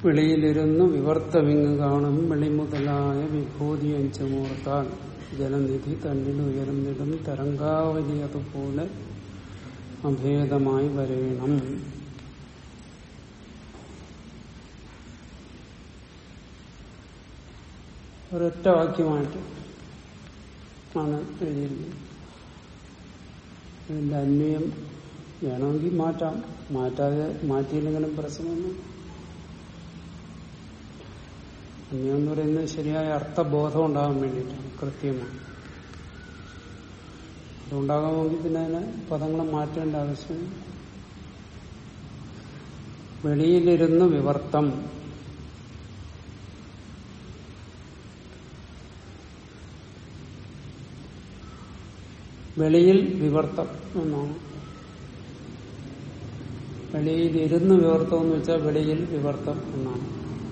വെളിയിലിരുന്ന് വിവർത്തവിങ് കാണും വെളിമുതലായ വിഭൂതി അഞ്ചുമൂർത്താൽ ജലനിധി തന്നിൽ ഉയർന്നിടും തരംഗാവലി അതുപോലെ അഭേദമായി വരയണം ഒരൊറ്റ വാക്യമായിട്ട് ആണ് എഴുതിയിരിക്കുന്നത് ഇതിന്റെ അന്വയം വേണമെങ്കിൽ മാറ്റാം മാറ്റാതെ മാറ്റിയില്ലെങ്കിലും പ്രശ്നമൊന്നും അന്യം എന്ന് പറയുന്നത് ശരിയായ അർത്ഥബോധം ഉണ്ടാകാൻ വേണ്ടിയിട്ടാണ് കൃത്യമാണ് അതുണ്ടാകാമെങ്കിൽ പിന്നെ അതിനെ പദങ്ങൾ മാറ്റേണ്ട ആവശ്യം വെളിയിലിരുന്ന് വിവർത്തം വെളിയിൽ വിവർത്തം എന്നാണ് വെളിയിൽ ഇരുന്ന് വിവർത്തം എന്ന് വെച്ചാൽ വെളിയിൽ വിവർത്തം എന്നാണ്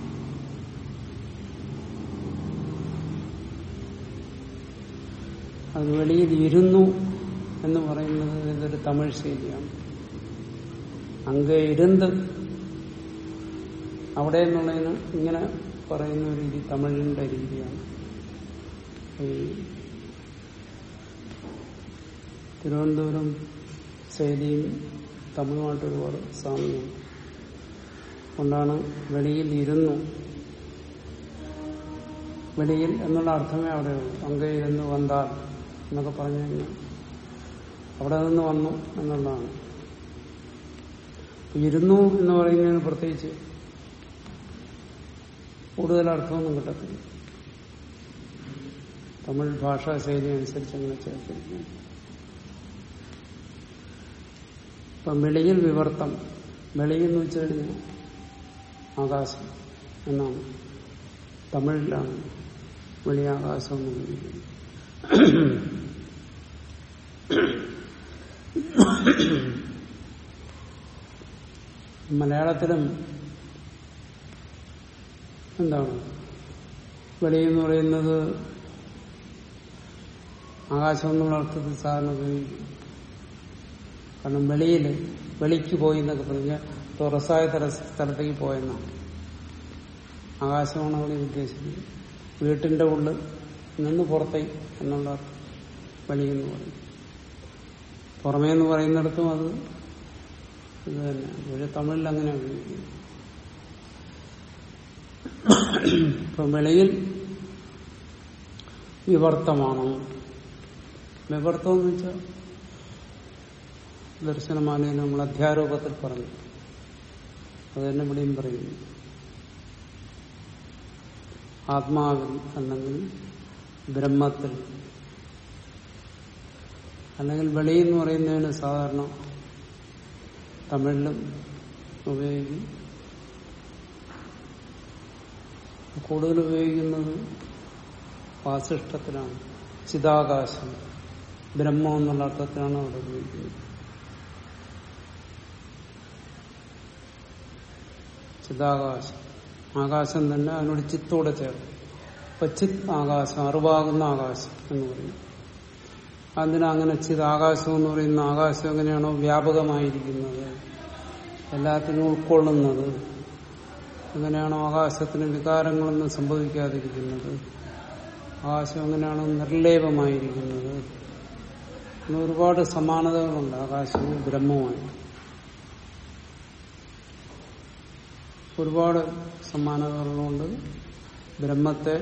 അത് വെളിയിൽ ഇരുന്നു എന്ന് പറയുന്നത് ഇതൊരു തമിഴ് ശൈലിയാണ് അങ്ക ഇരുന്ന് അവിടെ എന്നുള്ളതിന് ഇങ്ങനെ പറയുന്ന ഒരു രീതി തമിഴിന്റെ രീതിയാണ് ഈ തിരുവനന്തപുരം ശൈലിയും തമിഴുമായിട്ട് ഒരുപാട് സാമ്യമുണ്ട് കൊണ്ടാണ് വെളിയിൽ ഇരുന്നു വെളിയിൽ എന്നുള്ള അർത്ഥമേ അവിടെ ഉള്ളൂ അങ്കയിരുന്ന് വന്താൽ എന്നൊക്കെ പറഞ്ഞു കഴിഞ്ഞാൽ അവിടെ നിന്ന് വന്നു എന്നുള്ളതാണ് ഇരുന്നു എന്ന് പറയുന്നതിന് പ്രത്യേകിച്ച് കൂടുതൽ അർത്ഥമൊന്നും കിട്ടത്തില്ല തമിഴ് ഭാഷാ ശൈലി അനുസരിച്ച് അങ്ങനെ ചേർത്തിരിക്കുന്നു ഇപ്പം വെളിയിൽ വിവർത്തം വെളിയെന്ന് വെച്ച് കഴിഞ്ഞാൽ ആകാശം എന്നാണ് തമിഴിലാണ് വെളിയാകാശം എന്ന് വിളിക്കുന്നത് മലയാളത്തിലും എന്താണ് വെളി എന്ന് പറയുന്നത് ആകാശം എന്നുള്ള അർത്ഥത്തിൽ സാധാരണ ഉപയോഗിക്കും കാരണം വെളിയിൽ വെളിക്ക് പോയി എന്നൊക്കെ പറഞ്ഞാൽ തുറസായ തല സ്ഥലത്തേക്ക് പോയെന്നാണ് ആകാശമാണ് അവിടെ ഉദ്ദേശിക്കുന്നത് വീട്ടിന്റെ ഉള്ളിൽ നിന്ന് പുറത്തേക്ക് എന്നുള്ള വെളി എന്ന് പറയും പുറമേ എന്ന് പറയുന്നിടത്തും അത് ഇത് തന്നെ പക്ഷെ തമിഴിൽ അങ്ങനെ ഉപയോഗിക്കുന്നു ഇപ്പൊ വെളിയിൽ വിവർത്തമാണ് വിവർത്തം എന്ന് വെച്ചാൽ ദർശനമാലയിൽ നമ്മൾ അധ്യാരോപത്തിൽ പറഞ്ഞു അത് തന്നെ ഇവിടെയും പറയുന്നു ആത്മാവിൽ അല്ലെങ്കിൽ ബ്രഹ്മത്തിൽ അല്ലെങ്കിൽ വെളി എന്ന് പറയുന്നതിന് സാധാരണ തമിഴിലും ഉപയോഗിക്കും കൂടുതൽ ഉപയോഗിക്കുന്നത് വാസിഷ്ടത്തിലാണ് ചിതാകാശം ബ്രഹ്മം എന്നുള്ള അർത്ഥത്തിലാണ് അവിടെ ഉപയോഗിക്കുന്നത് ചിതാകാശം ആകാശം തന്നെ അതിനോട് ചിത്തോടെ ചേർക്കും അപ്പൊ ചിത് ആകാശം അറിവാകുന്ന ആകാശം എന്ന് പറയും അതിന് അങ്ങനെ ചിത് ആകാശം എന്ന് പറയുന്ന ആകാശം എങ്ങനെയാണോ വ്യാപകമായിരിക്കുന്നത് എല്ലാത്തിനും ഉൾക്കൊള്ളുന്നത് എങ്ങനെയാണോ ആകാശത്തിന് വികാരങ്ങളൊന്നും സംഭവിക്കാതിരിക്കുന്നത് ആകാശം എങ്ങനെയാണോ നിർലേപമായിരിക്കുന്നത് അങ്ങനെ ഒരുപാട് സമാനതകളുണ്ട് ആകാശവും ബ്രഹ്മവുമായി ഒരുപാട് സമാനതകളുണ്ട് ബ്രഹ്മത്തെ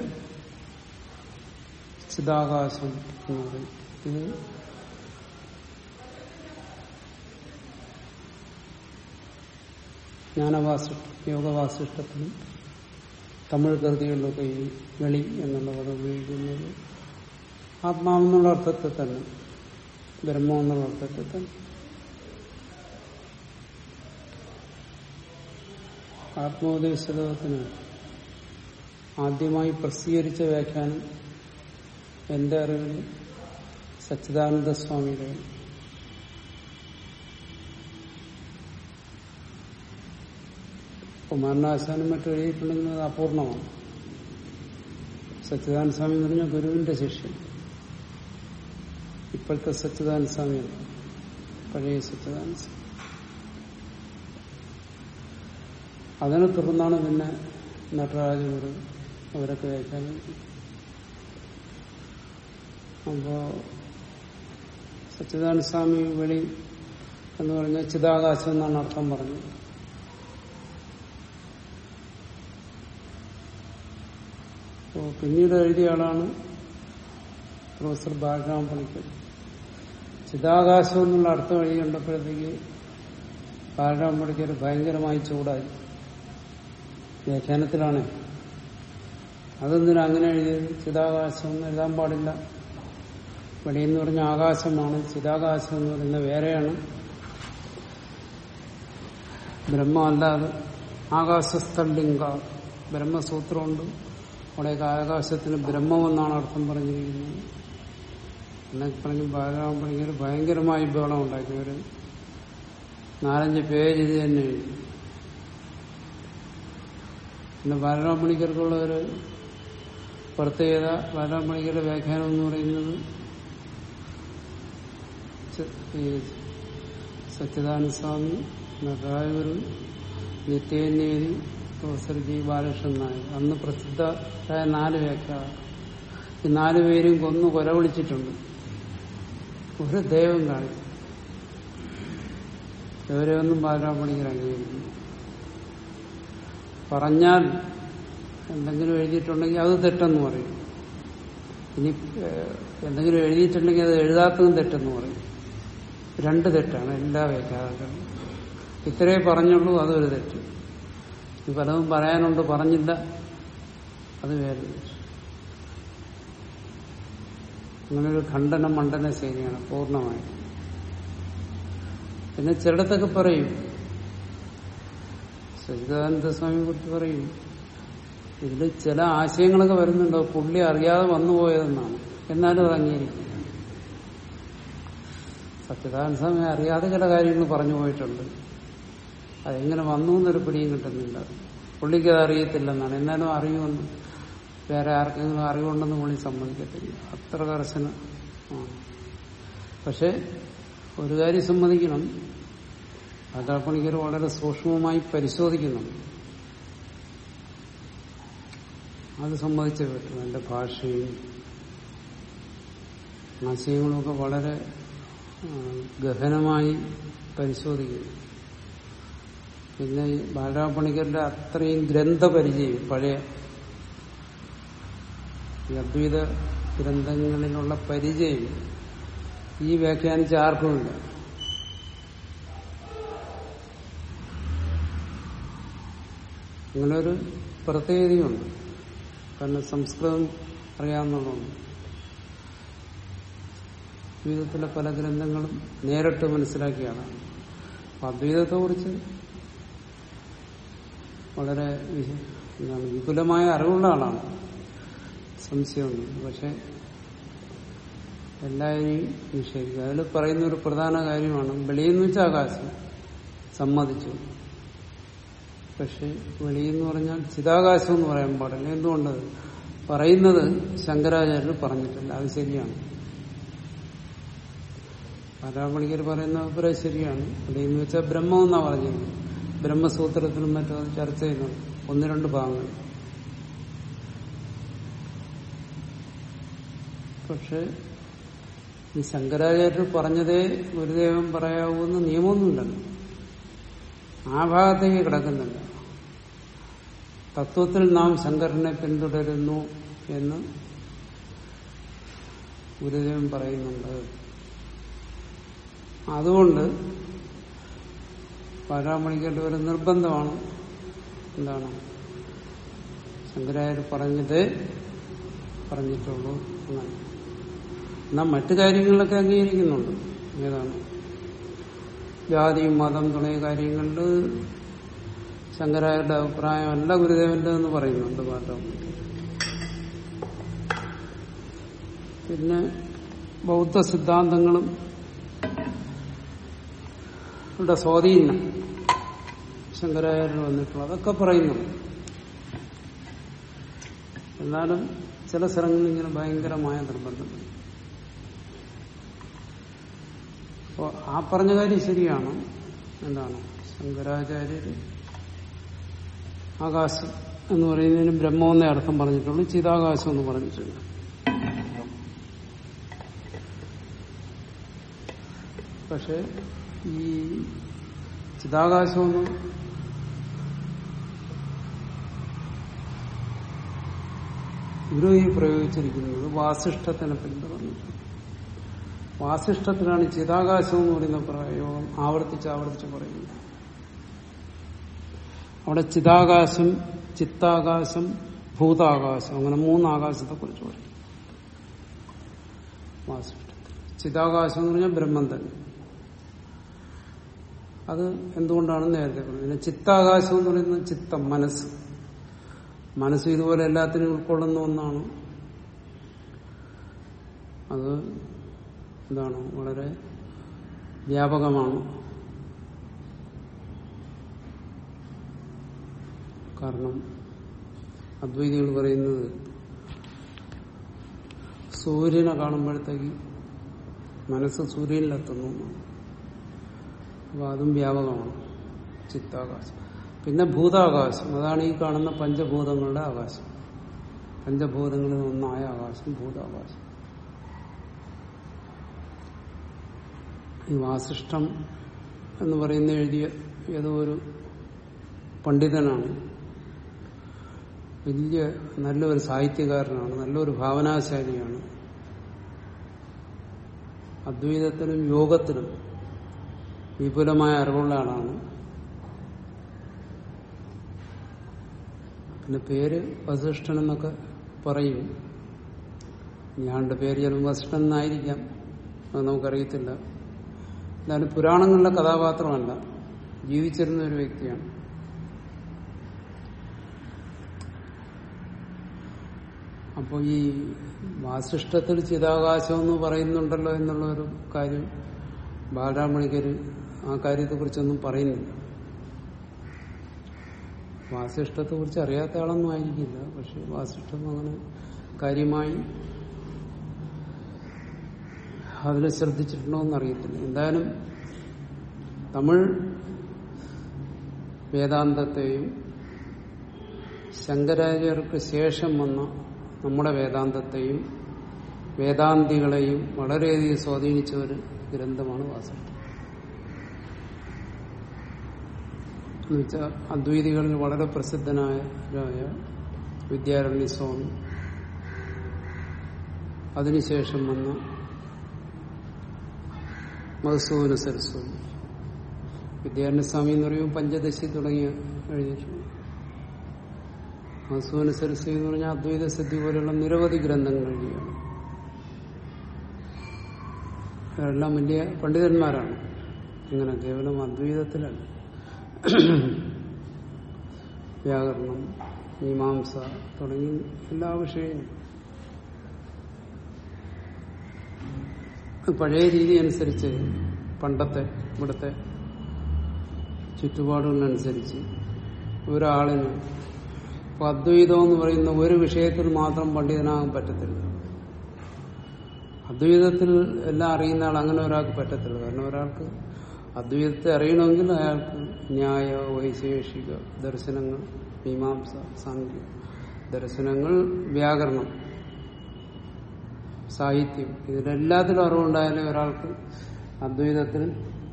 ചിതാകാശം എന്ന് പറയും ഇത് ജ്ഞാനവാസിഷ്ടം യോഗവാസിഷ്ടത്തിലും തമിഴ് കൃതികളിലൊക്കെ ഈ വെളി എന്നുള്ള പദം ഉപയോഗിക്കുന്നത് ആത്മാവെന്നുള്ള അർത്ഥത്തിൽ തന്നെ ബ്രഹ്മം എന്നുള്ള അർത്ഥത്തിൽ തന്നെ ആത്മോപദേശത്തിന് ആദ്യമായി പ്രസിദ്ധീകരിച്ച വ്യാഖ്യാനം എന്റെ അറിവിൽ സച്ചിദാനന്ദ സ്വാമിയുടെ കുമാരനാശാനും മറ്റും എഴുതിയിട്ടുണ്ടെങ്കിൽ അത് അപൂർണമാണ് സച്ചിദാനന്ദ സ്വാമി എന്ന് പറഞ്ഞാൽ ഗുരുവിന്റെ ശിഷ്യൻ ഇപ്പോഴത്തെ സച്ചിദാനന്ദ സ്വാമിയല്ല പഴയ സച്ചിദാനന്ദ സ്വാമി അതിനെ തുടർന്നാണ് പിന്നെ നടരാജഗുരു അവരൊക്കെ വ്യാഖ്യാനം അപ്പോ സച്ചിദാനന്ദ സ്വാമി വെളി എന്ന് പറഞ്ഞാൽ ചിതാകാശം എന്നാണ് അർത്ഥം പറഞ്ഞത് അപ്പോ പിന്നീട് എഴുതിയ ആളാണ് പ്രൊഫസർ ബാലരാമ പണിക്കർ ചിതാകാശം എന്നുള്ള അർത്ഥം എഴുതി കണ്ടപ്പോഴത്തേക്ക് ബാലരാമ പണിക്കർ ഭയങ്കരമായി ചൂടായി വ്യാഖ്യാനത്തിലാണ് അതെന്തിനാ അങ്ങനെ എഴുതിയത് ചിതാകാശം എന്ന് എഴുതാൻ പാടില്ല വെളിയെന്ന് പറഞ്ഞ ആകാശമാണ് ചിതാകാശം എന്ന് പറയുന്ന വേറെയാണ് ബ്രഹ്മമല്ലാതെ ആകാശസ്ഥലിംഗ ബ്രഹ്മസൂത്രമുണ്ട് അവിടെയൊക്കെ ആകാശത്തിന് ബ്രഹ്മമെന്നാണ് അർത്ഥം പറഞ്ഞിരിക്കുന്നത് എന്നൊക്കെ പറഞ്ഞ് ബാലരാമ പണിക്കർ ഭയങ്കരമായി ബഹളം ഉണ്ടാക്കി ഒരു നാലഞ്ച് പേജ് ഇത് തന്നെ എഴുതി പിന്നെ ബാലരാമ പണിക്കർക്കുള്ള ഒരു പ്രത്യേകത ബാലരാമ പണിക്കരുടെ വ്യാഖ്യാനം എന്ന് പറയുന്നത് ഈ സച്ചിദാനന്ദ സ്വാമി നടരാജഗുരു നിത്യേനേരി പ്രൊഫസർ ജി ബാലകൃഷ്ണൻ നായർ അന്ന് പ്രസിദ്ധമായ നാല് വ്യാഖ്യാനം ഈ നാല് പേരും കൊന്നു കൊല വിളിച്ചിട്ടുണ്ട് ഒരു ദൈവം കാണിച്ചു ഇവരെ ഒന്നും ബാലരാമണിക്കർ അംഗീകരിക്കുന്നു പറഞ്ഞാൽ എന്തെങ്കിലും എഴുതിയിട്ടുണ്ടെങ്കിൽ അത് തെറ്റെന്ന് പറയും ഇനി ഏഹ്, എന്തെങ്കിലും എഴുതിയിട്ടുണ്ടെങ്കിൽ അത് എഴുതാത്തതും തെറ്റെന്ന് പറയും രണ്ട് തെറ്റാണ് എല്ലാ വ്യാഖ്യാതാക്കളും ഇത്രേ പറഞ്ഞുള്ളൂ അതൊരു തെറ്റ് ഇനി പലതും പറയാനുണ്ട് പറഞ്ഞില്ല അത് വേറെ തെറ്റ്. അങ്ങനെ ഒരു ഖണ്ഡന മണ്ഡന ശൈലിയാണ് പൂർണ്ണമായി പിന്നെ ചിലടത്തൊക്കെ പറയും സച്ചിദാനന്ദ സ്വാമിയെ കുറിച്ച് പറയും ഇതിൽ ചില ആശയങ്ങളൊക്കെ വരുന്നുണ്ടോ പുള്ളി അറിയാതെ വന്നുപോയതെന്നാണ് എന്നാലും അത് അംഗീകരിക്കും സച്ചിദാനന്ദ സ്വാമി അറിയാതെ ചില കാര്യങ്ങൾ പറഞ്ഞു പോയിട്ടുണ്ട് അതെങ്ങനെ വന്നു എന്നൊരു പിടിയും കിട്ടുന്നില്ല പുള്ളിക്ക് അത് അറിയത്തില്ലെന്നാണ് എന്നാലും അറിയുമെന്ന് വേറെ ആർക്കെങ്കിലും അറിവുണ്ടെന്ന് പുള്ളി സമ്മതിക്കത്തില്ല അത്ര കർശന പക്ഷെ ഒരു കാര്യം സമ്മതിക്കണം അതാപ്പണിക്കർ വളരെ സൂക്ഷ്മമായി പരിശോധിക്കുന്നുണ്ട് അത് സമ്മതിച്ചേ പറ്റും എന്റെ ഭാഷയും ആശയങ്ങളുമൊക്കെ വളരെ ആ, ഗഹനമായി പരിശോധിക്കുന്നു പിന്നെ ഈ ബാലരാമപ്പണിക്കരുടെ അത്രയും ഗ്രന്ഥപരിചയം പഴയ ഈ അദ്വൈത ഗ്രന്ഥങ്ങളിലുള്ള പരിചയം ഈ വ്യാഖ്യാനിച്ച ആർക്കുമില്ല അങ്ങനൊരു പ്രത്യേകതയുണ്ട് കാരണം സംസ്കൃതം അറിയാവുന്നതുകൊണ്ട് അദ്വൈതത്തിലെ പല ഗ്രന്ഥങ്ങളും നേരിട്ട് മനസ്സിലാക്കിയാണ് അപ്പൊ അദ്വൈതത്തെക്കുറിച്ച് വളരെ വി- എന്താണ് വിപുലമായ അറിവുള്ള ആളാണ് സംശയമൊന്നും പക്ഷെ എല്ലാവരെയും നിഷേധിക്കുക അതിൽ പറയുന്ന ഒരു പ്രധാന കാര്യമാണ് വെളിയെന്ന് വെച്ചാൽ ആകാശം സമ്മതിച്ചു പക്ഷെ വെളിയെന്ന് പറഞ്ഞാൽ ചിതാകാശം എന്ന് പറയാൻ പാടില്ല എന്തുകൊണ്ട് പറയുന്നത് ശങ്കരാചാര്യർ പറഞ്ഞിട്ടില്ല അത് ശരിയാണ് പാരാമണിക്കർ പറയുന്ന അഭിപ്രായം ശരിയാണ് വെളിയെന്ന് വെച്ചാൽ ബ്രഹ്മം എന്നാ പറഞ്ഞത് ബ്രഹ്മസൂത്രത്തിലും മറ്റും അത് ചർച്ച ചെയ്യുന്നുണ്ട് ഒന്ന് രണ്ട് ഭാഗങ്ങൾ പക്ഷെ ഈ ശങ്കരാചാര്യർ പറഞ്ഞതേ ഗുരുദേവൻ പറയാവൂന്ന് നിയമമൊന്നുമില്ലല്ലോ ആ ഭാഗത്തേക്ക് കിടക്കുന്നില്ല തത്വത്തിൽ നാം ശങ്കരനെ പിന്തുടരുന്നു എന്ന് ഗുരുദേവൻ പറയുന്നുണ്ട് അതുകൊണ്ട് പാരാമണിക്കേണ്ട ഒരു നിർബന്ധമാണ് എന്താണ് ശങ്കരാചാര്യ പറഞ്ഞത് പറഞ്ഞിട്ടുള്ളൂ എന്നാണ് എന്നാൽ മറ്റു കാര്യങ്ങളിലൊക്കെ അംഗീകരിക്കുന്നുണ്ട് ഏതാണ് ജാതി മതം തുടങ്ങിയ കാര്യങ്ങളിൽ ശങ്കരാചാര്യരുടെ അഭിപ്രായമല്ല ഗുരുദേവന്റെ എന്ന് പറയുന്നുണ്ട് പാരാമണിക്കർ പിന്നെ ബൗദ്ധ സിദ്ധാന്തങ്ങളും യുടെ സ്വാധീനം ശങ്കരാചാര്യർ വന്നിട്ടുള്ളത് അതൊക്കെ പറയുന്നു എന്നാലും ചില സ്ഥലങ്ങളിൽ ഇങ്ങനെ ഭയങ്കരമായ നിർബന്ധമുണ്ട് അപ്പോ ആ പറഞ്ഞ കാര്യം ശരിയാണ് എന്താണ് ശങ്കരാചാര്യർ ആകാശം എന്ന് പറയുന്നതിന് ബ്രഹ്മമെന്നേ അർത്ഥം പറഞ്ഞിട്ടുള്ളൂ ചിതാകാശം എന്ന് പറഞ്ഞിട്ടുണ്ട് പക്ഷെ ഈ ചിതാകാശമെന്ന് ഗുരു ഈ പ്രയോഗിച്ചിരിക്കുന്നത് വാസിഷ്ഠത്തിനെ പിന്തുടർന്നിട്ടുണ്ട് വാസിഷ്ഠത്തിലാണ് ചിതാകാശം എന്ന് പറയുന്ന പ്രയോഗം ആവർത്തിച്ച് ആവർത്തിച്ച് പറയുന്നത് അവിടെ ചിതാകാശം ചിത്താകാശം ഭൂതാകാശം അങ്ങനെ മൂന്ന് ആകാശത്തെ കുറിച്ച് പറയും വാസിഷ്ഠത്തിൽ ചിതാകാശം എന്ന് പറഞ്ഞാൽ ബ്രഹ്മം തന്നെ അത് എന്തുകൊണ്ടാണെന്ന് നേരത്തെ പറഞ്ഞു പിന്നെ ചിത്താകാശം എന്ന് പറയുന്നത് ചിത്തം മനസ്സ് മനസ്സ് ഇതുപോലെ എല്ലാത്തിനും ഉൾക്കൊള്ളുന്ന ഒന്നാണ് അത് എന്താണ് വളരെ വ്യാപകമാണ് കാരണം അദ്വൈതികൾ പറയുന്നത് സൂര്യനെ കാണുമ്പോഴത്തേക്ക് മനസ്സ് സൂര്യനിലെത്തുന്നു എന്നാണ്. അപ്പൊ അതും വ്യാപകമാണ് ചിത്താകാശം പിന്നെ ഭൂതാകാശം അതാണ് ഈ കാണുന്ന പഞ്ചഭൂതങ്ങളുടെ ആകാശം പഞ്ചഭൂതങ്ങളിൽ ഒന്നായ ആകാശം ഭൂതാകാശം ഈ വാസിഷ്ടം എന്ന് പറയുന്ന എഴുതിയ ഏതോ ഒരു പണ്ഡിതനാണ് വലിയ നല്ലൊരു സാഹിത്യകാരനാണ് നല്ലൊരു ഭാവനാശാലിയാണ് അദ്വൈതത്തിനും യോഗത്തിനും വിപുലമായ അറിവുള്ള ആളാണ് പിന്നെ പേര് വസിഷ്ഠൻ എന്നൊക്കെ പറയും ഞാളുടെ പേര് ചിലപ്പോൾ വസിഷ്ഠൻ എന്നായിരിക്കാം അത് നമുക്കറിയത്തില്ല എന്നാലും പുരാണങ്ങളിലെ കഥാപാത്രമല്ല ജീവിച്ചിരുന്ന ഒരു വ്യക്തിയാണ് അപ്പോൾ ഈ വാസിഷ്ഠത്തിൽ ചിതാകാശം എന്ന് പറയുന്നുണ്ടല്ലോ എന്നുള്ള ഒരു കാര്യം ബാലരാമണിക്കർ ആ കാര്യത്തെക്കുറിച്ചൊന്നും പറയുന്നില്ല വാസിഷ്ഠത്തെ കുറിച്ച് അറിയാത്ത ആളൊന്നും ആയിരിക്കില്ല പക്ഷെ വാസിഷ്ഠം അങ്ങനെ കാര്യമായി അതിനെ ശ്രദ്ധിച്ചിട്ടുണ്ടോ എന്നറിയത്തില്ല എന്തായാലും തമിഴ് വേദാന്തത്തെയും ശങ്കരാചാര്യർക്ക് ശേഷം വന്ന നമ്മുടെ വേദാന്തത്തെയും വേദാന്തികളെയും വളരെയധികം സ്വാധീനിച്ച ഒരു ഗ്രന്ഥമാണ് വാസിഷ്ഠം എന്നുവെച്ചാൽ അദ്വൈതികളിൽ വളരെ പ്രസിദ്ധനായ രായ വിദ്യാരണ്യ സ്വാമി അതിനുശേഷം വന്ന മധുസൂദന സരസ്വതി വിദ്യാരണ്യ സ്വാമി എന്ന് പറയുമ്പോൾ പഞ്ചദശി തുടങ്ങിയ എഴുതിയിട്ടുണ്ട് മധുസൂദന സരസ്വതി എന്ന് പറഞ്ഞാൽ അദ്വൈത സിദ്ധി പോലെയുള്ള നിരവധി ഗ്രന്ഥങ്ങൾ എഴുതിയാണ് അവരെല്ലാം വലിയ പണ്ഡിതന്മാരാണ് ഇങ്ങനെ കേവലം അദ്വൈതത്തിലല്ല വ്യാകരണം മീമാംസ തുടങ്ങി എല്ലാ വിഷയവും പഴയ രീതി അനുസരിച്ച് പണ്ടത്തെ ഇവിടുത്തെ ചുറ്റുപാടുകളനുസരിച്ച് ഒരാളിന് ഇപ്പൊ അദ്വൈതം എന്ന് പറയുന്ന ഒരു വിഷയത്തിൽ മാത്രം പണ്ഡിതനാകാൻ പറ്റത്തില്ല അദ്വൈതത്തിൽ എല്ലാം അറിയുന്ന ആൾ അങ്ങനെ ഒരാൾക്ക് പറ്റത്തില്ല കാരണം ഒരാൾക്ക് അദ്വൈതത്തെ അറിയണമെങ്കിൽ അയാൾക്ക് ന്യായ വൈശേഷിക ദർശനങ്ങൾ മീമാംസ സാങ്കേ ദർശനങ്ങൾ വ്യാകരണം സാഹിത്യം ഇതിലെല്ലാത്തിലും അറിവുണ്ടായാലേ ഒരാൾക്ക് അദ്വൈതത്തിൽ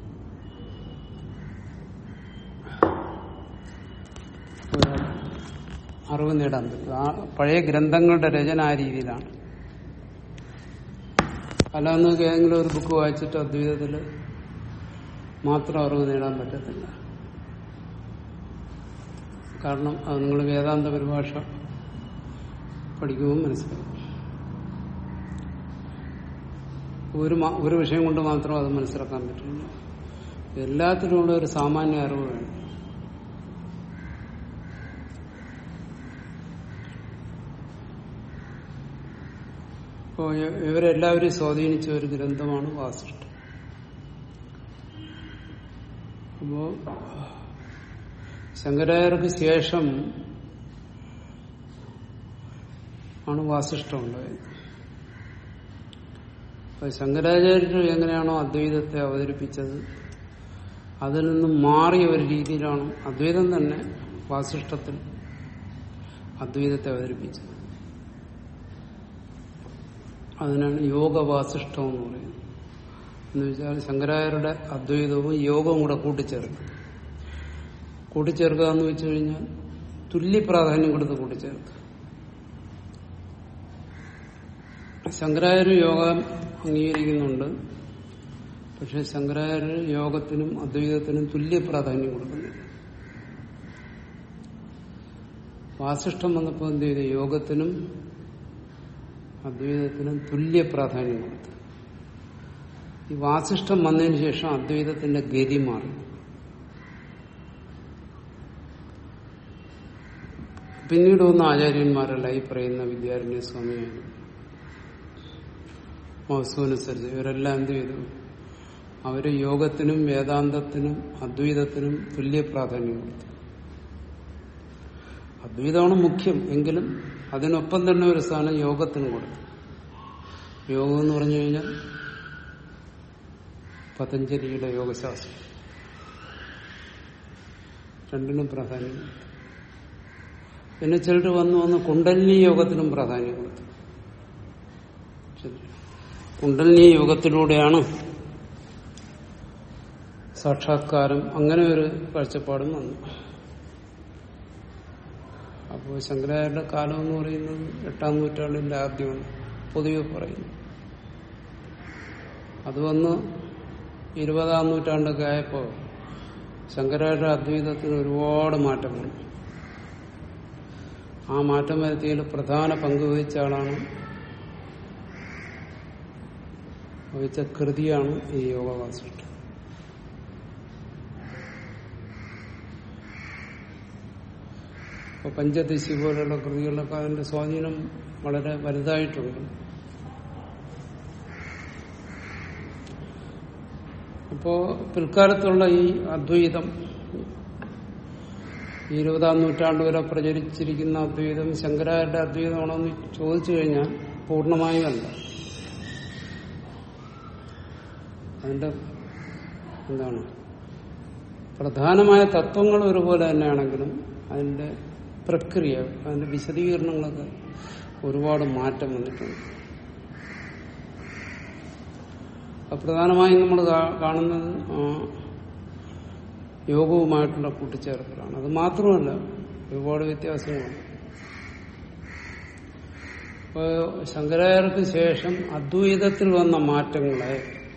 ഒരാൾ അറിവ് നേടാൻ പറ്റും ആ പഴയ ഗ്രന്ഥങ്ങളുടെ രചന ആ രീതിയിലാണ് അല്ലാന്ന് ഏതെങ്കിലും ഒരു ബുക്ക് വായിച്ചിട്ട് അദ്വൈതത്തിൽ മാത്രം അറിവ് നേടാൻ പറ്റത്തില്ല കാരണം അത് നിങ്ങൾ വേദാന്ത പരിഭാഷ പഠിക്കുമ്പോൾ മനസ്സിലാവും ഒരു മാ- ഒരു വിഷയം കൊണ്ട് മാത്രം അത് മനസ്സിലാക്കാൻ പറ്റില്ല എല്ലാത്തിനുമുള്ള ഒരു സാമാന്യ അറിവ് വേണം അപ്പോ ഇ- ഇവരെല്ലാവരും സ്വാധീനിച്ച ഒരു ഗ്രന്ഥമാണ് വാസിഷ്ഠം അപ്പോ ശങ്കരാചാര്യർക്ക് ശേഷം ആണ് വാസിഷ്ഠം ഉണ്ടായത് അപ്പൊ ശങ്കരാചാര്യർ എങ്ങനെയാണോ അദ്വൈതത്തെ അവതരിപ്പിച്ചത് അതിൽ നിന്നും മാറിയ ഒരു രീതിയിലാണ് അദ്വൈതം തന്നെ വാസിഷ്ഠത്തിൽ അദ്വൈതത്തെ അവതരിപ്പിച്ചത് അതിനാണ് യോഗവാസിഷ്ടം എന്ന് പറയുന്നത് എന്ന് വെച്ചാൽ ശങ്കരായരുടെ അദ്വൈതവും യോഗവും കൂടെ കൂട്ടിച്ചേർക്കും കൂട്ടിച്ചേർക്കുക എന്ന് വെച്ചു കഴിഞ്ഞാൽ തുല്യ പ്രാധാന്യം കൊടുത്ത് കൂട്ടിച്ചേർക്കുക ശങ്കരാചാര്യ യോഗം അംഗീകരിക്കുന്നുണ്ട് പക്ഷെ ശങ്കരാചാര്യ യോഗത്തിനും അദ്വൈതത്തിനും തുല്യ പ്രാധാന്യം കൊടുക്കുന്നില്ല വാസിഷ്ടം വന്നപ്പോൾ എന്ത് ചെയ്തു യോഗത്തിനും അദ്വൈതത്തിനും തുല്യ പ്രാധാന്യം കൊടുത്തു ഈ വാസിഷ്ടം വന്നതിന് ശേഷം അദ്വൈതത്തിന്റെ ഗതി മാറി പിന്നീട് വന്ന ആചാര്യന്മാരല്ല ഈ പറയുന്ന വിദ്യാരണ്യ സ്വാമിയായിരുന്നു മഹസൂനുസരിച്ച് ഇവരെല്ലാം എന്ത് ചെയ്തു അവര് യോഗത്തിനും വേദാന്തത്തിനും അദ്വൈതത്തിനും തുല്യ പ്രാധാന്യം കൊടുത്തു അദ്വൈതമാണ് മുഖ്യം എങ്കിലും അതിനൊപ്പം തന്നെ ഒരു സ്ഥാനം യോഗത്തിന് കൊടുത്തു യോഗം എന്ന് പറഞ്ഞു കഴിഞ്ഞാൽ പതഞ്ജലിയുടെ യോഗശാസ്ത്രം രണ്ടിനും പ്രാധാന്യം കൊടുത്തു പിന്നെ ചിലർ വന്നു വന്ന് കുണ്ടലിനി യോഗത്തിനും പ്രാധാന്യം കൊടുത്തു ശരി. കുണ്ടലിനി യോഗത്തിലൂടെയാണ് സാക്ഷാത്കാരം അങ്ങനെ ഒരു കാഴ്ചപ്പാടും വന്നു അപ്പോൾ ശങ്കരാചാര്യരുടെ കാലം എന്ന് പറയുന്നത് എട്ടാം നൂറ്റാണ്ടിന്റെ ആദ്യമാണ് പൊതുവെ പറയുന്നു അത് വന്ന് ഇരുപതാം നൂറ്റാണ്ടൊക്കെ ആയപ്പോൾ ശങ്കരാചാര്യ അദ്വൈതത്തിന് ഒരുപാട് മാറ്റം വന്നു ആ മാറ്റം വരുത്തിയതിൽ പ്രധാന പങ്ക് വഹിച്ച ആളാണ് വഹിച്ച കൃതിയാണ് ഈ യോഗവാസിഷ്ടം ഇപ്പൊ പഞ്ചദശി പോലുള്ള കൃതികളിലൊക്കെ അതിന്റെ സ്വാധീനം വളരെ വലുതായിട്ടുണ്ട് അപ്പോ പിൽക്കാലത്തുള്ള ഈ അദ്വൈതം ഈ ഇരുപതാം നൂറ്റാണ്ട് വരെ പ്രചരിച്ചിരിക്കുന്ന അദ്വൈതം ശങ്കരാചാര്യ അദ്വൈതമാണോ എന്ന് ചോദിച്ചു കഴിഞ്ഞാൽ പൂർണ്ണമായും അല്ല അതിന്റെ എന്താണ് പ്രധാനമായ തത്വങ്ങൾ ഒരുപോലെ തന്നെയാണെങ്കിലും അതിന്റെ പ്രക്രിയ അതിന്റെ വിശദീകരണങ്ങളൊക്കെ ഒരുപാട് മാറ്റം വന്നിട്ടുണ്ട് അത് പ്രധാനമായും നമ്മൾ കാണുന്നത് ആ യോഗവുമായിട്ടുള്ള കൂട്ടിച്ചേർക്കലാണ് അത് മാത്രമല്ല ഒരുപാട് വ്യത്യാസങ്ങളുണ്ട് ഇപ്പോ ശങ്കരാചാര്യർക്ക് ശേഷം അദ്വൈതത്തിൽ വന്ന മാറ്റങ്ങളെ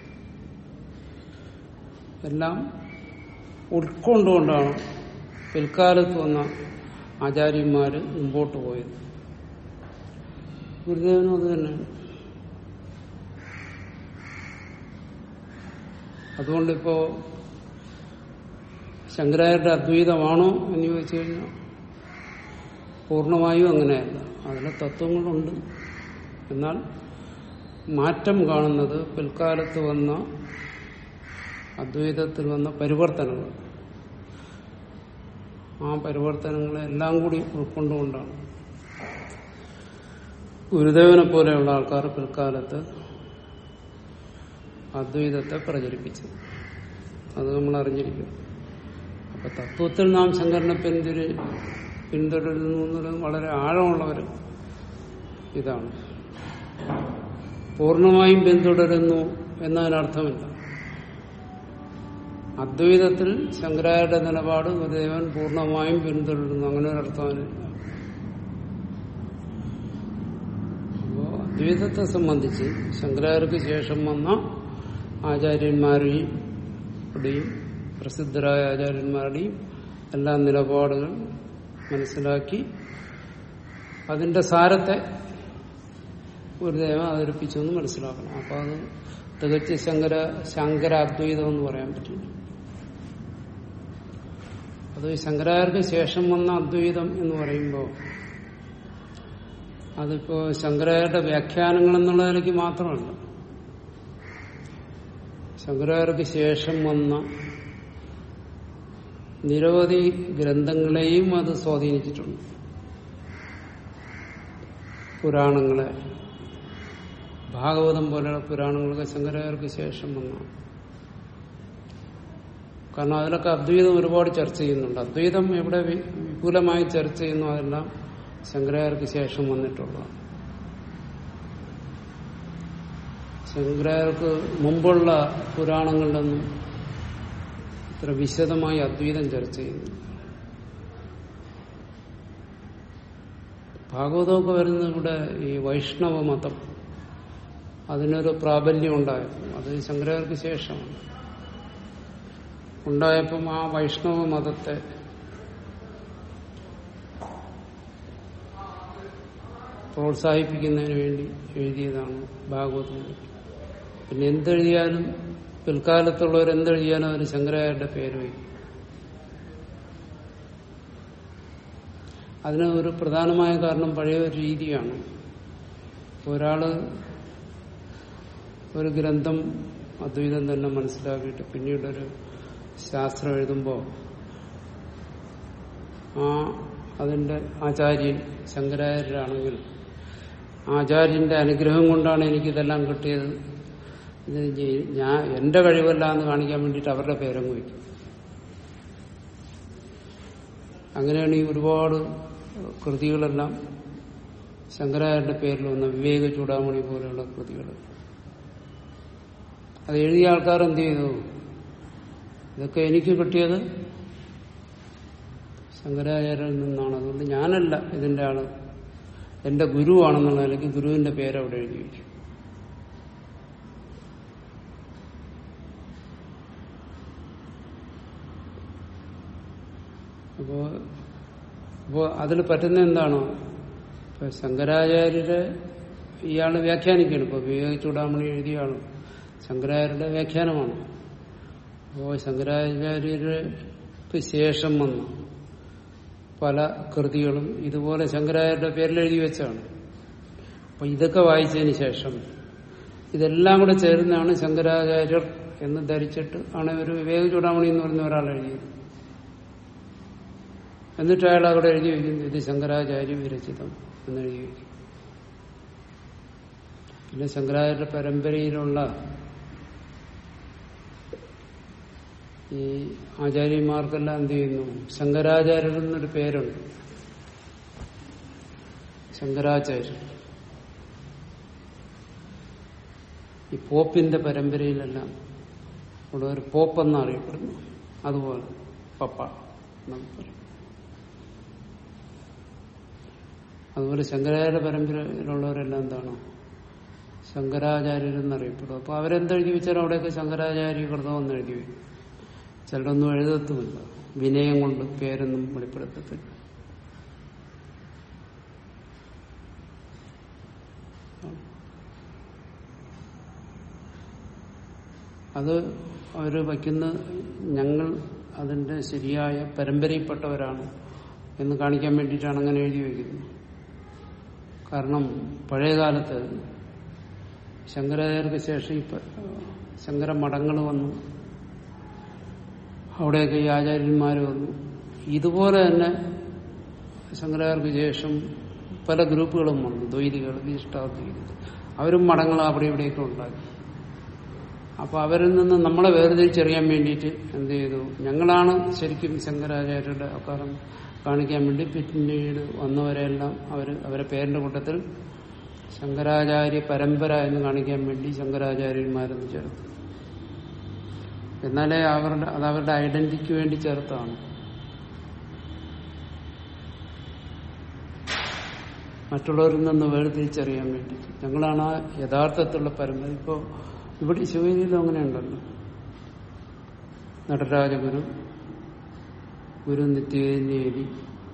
എല്ലാം ഉൾക്കൊണ്ടുകൊണ്ടാണ് പിൽക്കാലത്ത് വന്ന ആചാര്യന്മാര് മുമ്പോട്ട് പോയത് ഗുരുദേവനും അത് തന്നെയാണ് അതുകൊണ്ടിപ്പോ ശങ്കരാചാര്യരുടെ അദ്വൈതമാണോ എന്ന് ചോദിച്ചു കഴിഞ്ഞാൽ പൂർണ്ണമായും അങ്ങനെയല്ല അതിലെ തത്വങ്ങളുണ്ട് എന്നാൽ മാറ്റം കാണുന്നത് പിൽക്കാലത്ത് വന്ന അദ്വൈതത്തിൽ വന്ന പരിവർത്തനങ്ങൾ ആ പരിവർത്തനങ്ങളെ എല്ലാം കൂടി ഉൾക്കൊണ്ടുകൊണ്ടാണ് ഗുരുദേവനെ പോലെയുള്ള ആൾക്കാർ പിൽക്കാലത്ത് അദ്വൈതത്തെ പ്രചരിപ്പിച്ചത് അത് നമ്മൾ അറിഞ്ഞിരിക്കും അപ്പൊ തത്വത്തിൽ നാം ശങ്കരനെ പിന്തിരി പിന്തുടരുന്നു എന്നുള്ളത് വളരെ ആഴമുള്ളവർ ഇതാണ് പൂർണ്ണമായും പിന്തുടരുന്നു എന്നതിനർത്ഥമില്ല അദ്വൈതത്തിൽ ശങ്കരാചാര്യ നിലപാട് ഗുരുദേവൻ പൂർണ്ണമായും പിന്തുടരുന്നു അങ്ങനെ ഒരു അർത്ഥമില്ല അപ്പോ അദ്വൈതത്തെ സംബന്ധിച്ച് ശങ്കരാചാര്യക്ക് ശേഷം വന്ന ആചാര്യന്മാരെയും ഇവിടെയും പ്രസിദ്ധരായ ആചാര്യന്മാരുടെയും എല്ലാ നിലപാടുകൾ മനസ്സിലാക്കി അതിന്റെ സാരത്തെ ഗുരുദേവൻ അവതരിപ്പിച്ചു എന്ന് മനസ്സിലാക്കണം അപ്പൊ അത് തികച്ച ശങ്കര ശങ്കരാദ്വൈതം എന്ന് പറയാൻ പറ്റില്ല അത് ശങ്കരാചാര്യർക്ക് ശേഷം വന്ന അദ്വൈതം എന്ന് പറയുമ്പോൾ അതിപ്പോ ശങ്കരാചാര്യരുടെ വ്യാഖ്യാനങ്ങൾ എന്നുള്ള നിലയ്ക്ക് മാത്രമല്ല ശങ്കരാചാര്യർക്ക് ശേഷം വന്ന നിരവധി ഗ്രന്ഥങ്ങളെയും അത് സ്വാധീനിച്ചിട്ടുണ്ട് പുരാണങ്ങളെ ഭാഗവതം പോലെയുള്ള പുരാണങ്ങളൊക്കെ ശങ്കരാചാര്യർക്ക് ശേഷം വന്നതാണ് കാരണം അതിലൊക്കെ അദ്വൈതം ഒരുപാട് ചർച്ച ചെയ്യുന്നുണ്ട് അദ്വൈതം എവിടെ വി- വിപുലമായി ചർച്ച ചെയ്യുന്നു അതെല്ലാം ശങ്കരാചാര്യർക്ക് ശേഷം വന്നിട്ടുള്ളതാണ് ശങ്കരാചാര്യർക്ക് മുമ്പുള്ള പുരാണങ്ങളിലൊന്നും ഇത്ര വിശദമായി അദ്വൈതം ചർച്ച ചെയ്യുന്നു ഭാഗവതമൊക്കെ വരുന്നത് ഇവിടെ ഈ വൈഷ്ണവ മതം അതിനൊരു പ്രാബല്യം ഉണ്ടായപ്പോൾ അത് ശങ്കരാചാര്യർക്ക് ശേഷമാണ് ഉണ്ടായപ്പം ആ വൈഷ്ണവ മതത്തെ പ്രോത്സാഹിപ്പിക്കുന്നതിന് വേണ്ടി എഴുതിയതാണ് ഭാഗവതം പിന്നെ എന്തെഴുതിയാലും പിൽക്കാലത്തുള്ളവർ എന്തെഴുതിയാലും അതിന് ശങ്കരാചാര്യരുടെ പേര് വയ്ക്കും അതിന് ഒരു പ്രധാനമായ കാരണം പഴയ ഒരു രീതിയാണ് ഒരാള് ഒരു ഗ്രന്ഥം അദ്വൈതം തന്നെ മനസ്സിലാക്കിയിട്ട് പിന്നീടൊരു ശാസ്ത്രം എഴുതുമ്പോൾ ആ അതിന്റെ ആചാര്യൻ ശങ്കരാചാര്യരാണെങ്കിൽ ആചാര്യന്റെ അനുഗ്രഹം കൊണ്ടാണ് എനിക്കിതെല്ലാം കിട്ടിയത് ഇത് ചെയ്- ഞാൻ എന്റെ കഴിവല്ല എന്ന് കാണിക്കാൻ വേണ്ടിയിട്ട് അവരുടെ പേരങ്ങ് വയ്ക്കും അങ്ങനെയാണ് ഈ ഒരുപാട് കൃതികളെല്ലാം ശങ്കരാചാര്യന്റെ പേരിൽ വന്ന വിവേക ചൂടാമണി പോലെയുള്ള കൃതികൾ അത് എഴുതിയ ആൾക്കാർ എന്ത് ചെയ്തു ഇതൊക്കെ എനിക്ക് കിട്ടിയത് ശങ്കരാചാര്യരിൽ നിന്നാണ് അതുകൊണ്ട് ഞാനല്ല ഇതിന്റെ ആള് എന്റെ ഗുരുവാണെന്നുള്ള നിലയ്ക്ക് ഗുരുവിന്റെ പേര് അവിടെ എഴുതി വയ്ക്കും അപ്പോ അപ്പോ അതിൽ പറ്റുന്ന എന്താണ് ഇപ്പൊ ശങ്കരാചാര്യരെ ഇയാള് വ്യാഖ്യാനിക്കുകയാണ് ഇപ്പൊ വിവേക ചൂടാമണി എഴുതിയ ആള് ശങ്കരാചാര്യരുടെ വ്യാഖ്യാനമാണ് അപ്പോ ശങ്കരാചാര്യർക്ക് ശേഷം വന്ന പല കൃതികളും ഇതുപോലെ ശങ്കരാചാര്യരുടെ പേരിൽ എഴുതി വെച്ചാണ് അപ്പൊ ഇതൊക്കെ വായിച്ചതിന് ശേഷം ഇതെല്ലാം കൂടെ ചേരുന്നതാണ് ശങ്കരാചാര്യർ എന്ന് ധരിച്ചിട്ട് ആണ് ഒരു വിവേക ചൂടാമണി എന്ന് പറയുന്ന ഒരാൾ എഴുതിയത് എന്നിട്ട് അയാൾ അവിടെ എഴുതി വയ്ക്കുന്നു ഇത് ശങ്കരാചാര്യ വിരചിതം എന്ന് എഴുതി വയ്ക്കും പിന്നെ ശങ്കരാചാര്യ പരമ്പരയിലുള്ള ഈ ആചാര്യന്മാർക്കെല്ലാം എന്ത് ചെയ്യുന്നു ശങ്കരാചാര്യർ എന്നൊരു പേരുണ്ട് ശങ്കരാചാര്യർ ഈ പോപ്പിന്റെ പരമ്പരയിലെല്ലാം ഇവിടെ ഒരു പോപ്പ് എന്നറിയപ്പെടുന്നു അതുപോലെ പപ്പ എന്നൊക്കെ പറയും അതുപോലെ ശങ്കരാചാര്യ പരമ്പരയിലുള്ളവരെല്ലാം എന്താണ് ശങ്കരാചാര്യരെന്നറിയപ്പെടും അപ്പൊ അവരെന്തെഴുതി വെച്ചാൽ അവിടെയൊക്കെ ശങ്കരാചാര്യ കൃതം എന്ന് എഴുതി വയ്ക്കും ചിലരൊന്നും എഴുതത്തുമില്ല വിനയം കൊണ്ട് പേരൊന്നും വെളിപ്പെടുത്തത്തില്ല അത് അവർ വയ്ക്കുന്ന ഞങ്ങൾ അതിന്റെ ശരിയായ പരമ്പരയിൽപ്പെട്ടവരാണ് എന്ന് കാണിക്കാൻ വേണ്ടിയിട്ടാണ് അങ്ങനെ എഴുതി വയ്ക്കുന്നത് കാരണം പഴയ കാലത്ത് ശങ്കരാചാര്യർക്ക് ശേഷം ഇപ്പൊ ശങ്കര മഠങ്ങൾ വന്നു അവിടെയൊക്കെ ഈ ആചാര്യന്മാർ വന്നു ഇതുപോലെ തന്നെ ശങ്കരാചാര്യർക്ക് ശേഷം പല ഗ്രൂപ്പുകളും വന്നു ദ്വൈതികൾ ഇഷ്ടാദ്വൈതികൾ അവരും മഠങ്ങൾ അവിടെ ഇവിടെയൊക്കെ ഉണ്ടാക്കി അപ്പൊ അവരിൽ നിന്ന് നമ്മളെ വേർതിരിച്ചറിയാൻ വേണ്ടിയിട്ട് എന്ത് ചെയ്തു ഞങ്ങളാണ് ശരിക്കും ശങ്കരാചാര്യരുടെ അക്കാലം കാണിക്കാൻ വേണ്ടി പിന്നീട് വന്നവരെല്ലാം അവർ അവരെ പേരിന്റെ കൂട്ടത്തിൽ ശങ്കരാചാര്യ പരമ്പര എന്ന് കാണിക്കാൻ വേണ്ടി ശങ്കരാചാര്യന്മാരെന്ന് ചേർത്തു എന്നാലേ അവരുടെ അത് അവരുടെ ഐഡന്റിറ്റിക്ക് വേണ്ടി ചേർത്താണ് മറ്റുള്ളവരിൽ നിന്ന് വേർതിരിച്ചറിയാൻ വേണ്ടി ഞങ്ങളാണ് ആ യഥാർത്ഥത്തിലുള്ള പരമ്പര ഇപ്പോ ഇവിടെ ശിവഗിരിയിലും അങ്ങനെയുണ്ടല്ലോ നടരാജഗുരു ഗുരു നിത്യേരി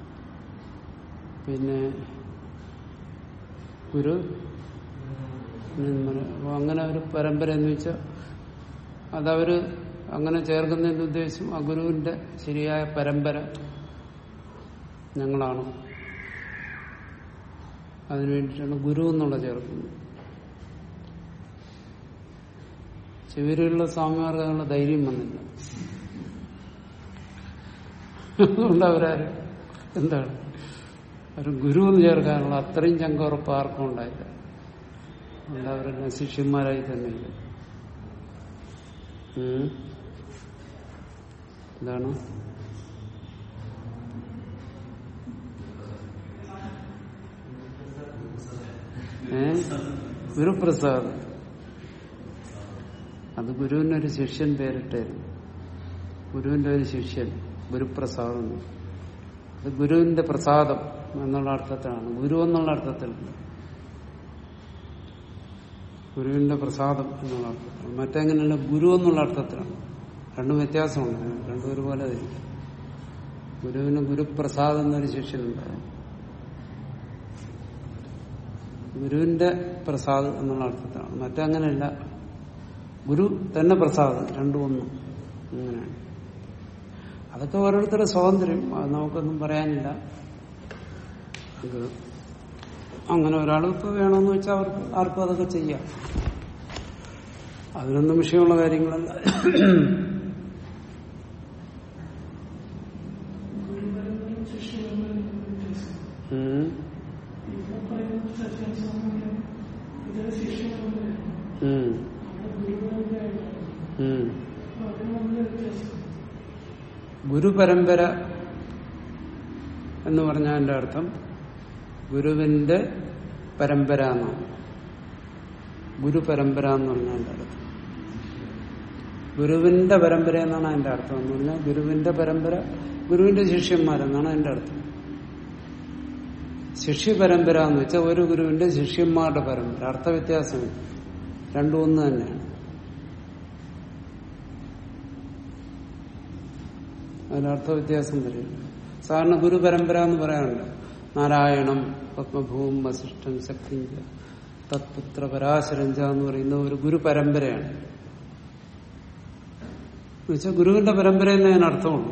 പിന്നെ ഗുരു നിർമ്മല അപ്പൊ അങ്ങനെ ഒരു പരമ്പര എന്ന് വെച്ചാൽ അതവര് അങ്ങനെ ചേർക്കുന്നതിന്റെ ഉദ്ദേശം ആ ഗുരുവിന്റെ ശരിയായ പരമ്പര ഞങ്ങളാണ് അതിനു വേണ്ടിയിട്ടാണ് ഗുരു എന്നുള്ള ചേർക്കുന്നത് ശിവരിലുള്ള സ്വാമിമാർക്ക് അതിനുള്ള ധൈര്യം വന്നില്ല അതുകൊണ്ട് അവരാര് എന്താണ് ഒരു ഗുരു എന്ന് ചേർക്കാനുള്ള അത്രയും ചങ്കുറപ്പ് ആർക്കും ഉണ്ടായില്ല അതുകൊണ്ട് അവരെല്ലാം ശിഷ്യന്മാരായി തന്നെ ഇല്ല ഉം. എന്താണ് ഏ ഗുരുപ്രസാദ് അത് ഗുരുവിനൊരു ശിഷ്യൻ പേരിട്ടായിരുന്നു ഗുരുവിന്റെ ഒരു ശിഷ്യൻ ഗുരുപ്രസാദം എന്ന്. അത് ഗുരുവിന്റെ പ്രസാദം എന്നുള്ള അർത്ഥത്തിലാണ് ഗുരു എന്നുള്ള അർത്ഥത്തിലല്ല ഗുരുവിന്റെ പ്രസാദം എന്നുള്ള അർത്ഥത്തിലാണ് മറ്റെങ്ങനെയല്ല ഗുരു എന്നുള്ള അർത്ഥത്തിലാണ് രണ്ടും വ്യത്യാസമുണ്ട് രണ്ടും ഒരുപോലെ ആയിരിക്കും ഗുരുവിന് ഗുരുപ്രസാദം എന്നൊരു ശിഷ്യനുണ്ടായിരുന്നു ഗുരുവിന്റെ പ്രസാദ് എന്നുള്ള അർത്ഥത്തിലാണ് മറ്റങ്ങനെയല്ല ഗുരു തന്നെ പ്രസാദ് രണ്ടും ഒന്നും അങ്ങനെയാണ് അതൊക്കെ ഓരോരുത്തരുടെ സ്വാതന്ത്ര്യം അത് നമുക്കൊന്നും പറയാനില്ല അത് അങ്ങനെ ഒരാൾ ഇപ്പൊ വേണമെന്ന് വെച്ചാൽ അവർക്ക് ആർക്കും അതൊക്കെ ചെയ്യാം അതിനൊന്നും വിഷയമുള്ള കാര്യങ്ങളല്ല ഉം. ഉം. ഉം. ഗുരുപരമ്പര എന്ന് പറഞ്ഞതിന്റെ അർത്ഥം ഗുരുവിന്റെ പരമ്പര എന്നാണ് ഗുരുപരമ്പര എന്ന് പറഞ്ഞതിന്റെ അർത്ഥം ഗുരുവിന്റെ പരമ്പര എന്നാണ് അതിന്റെ അർത്ഥം എന്ന് പറഞ്ഞാൽ ഗുരുവിന്റെ പരമ്പര ഗുരുവിന്റെ ശിഷ്യന്മാരെന്നാണ് അതിന്റെ അർത്ഥം ശിഷ്യ പരമ്പര എന്ന് വെച്ചാൽ ഒരു ഗുരുവിന്റെ ശിഷ്യന്മാരുടെ പരമ്പര അർത്ഥവ്യത്യാസമില്ല രണ്ടും ഒന്ന് തന്നെയാണ് അതിനർത്ഥ വ്യത്യാസം വരില്ല സാധാരണ ഗുരു പരമ്പര എന്ന് പറയാറുണ്ട് നാരായണം പത്മഭൂം വസിഷ്ഠൻ ശക്തിഞ്ച തത്പുത്ര പരാശരഞ്ച എന്ന് പറയുന്ന ഒരു ഗുരു പരമ്പരയാണ് എന്നുവെച്ചാൽ ഗുരുവിന്റെ പരമ്പര എന്നേ അതിന് അർത്ഥമുള്ളൂ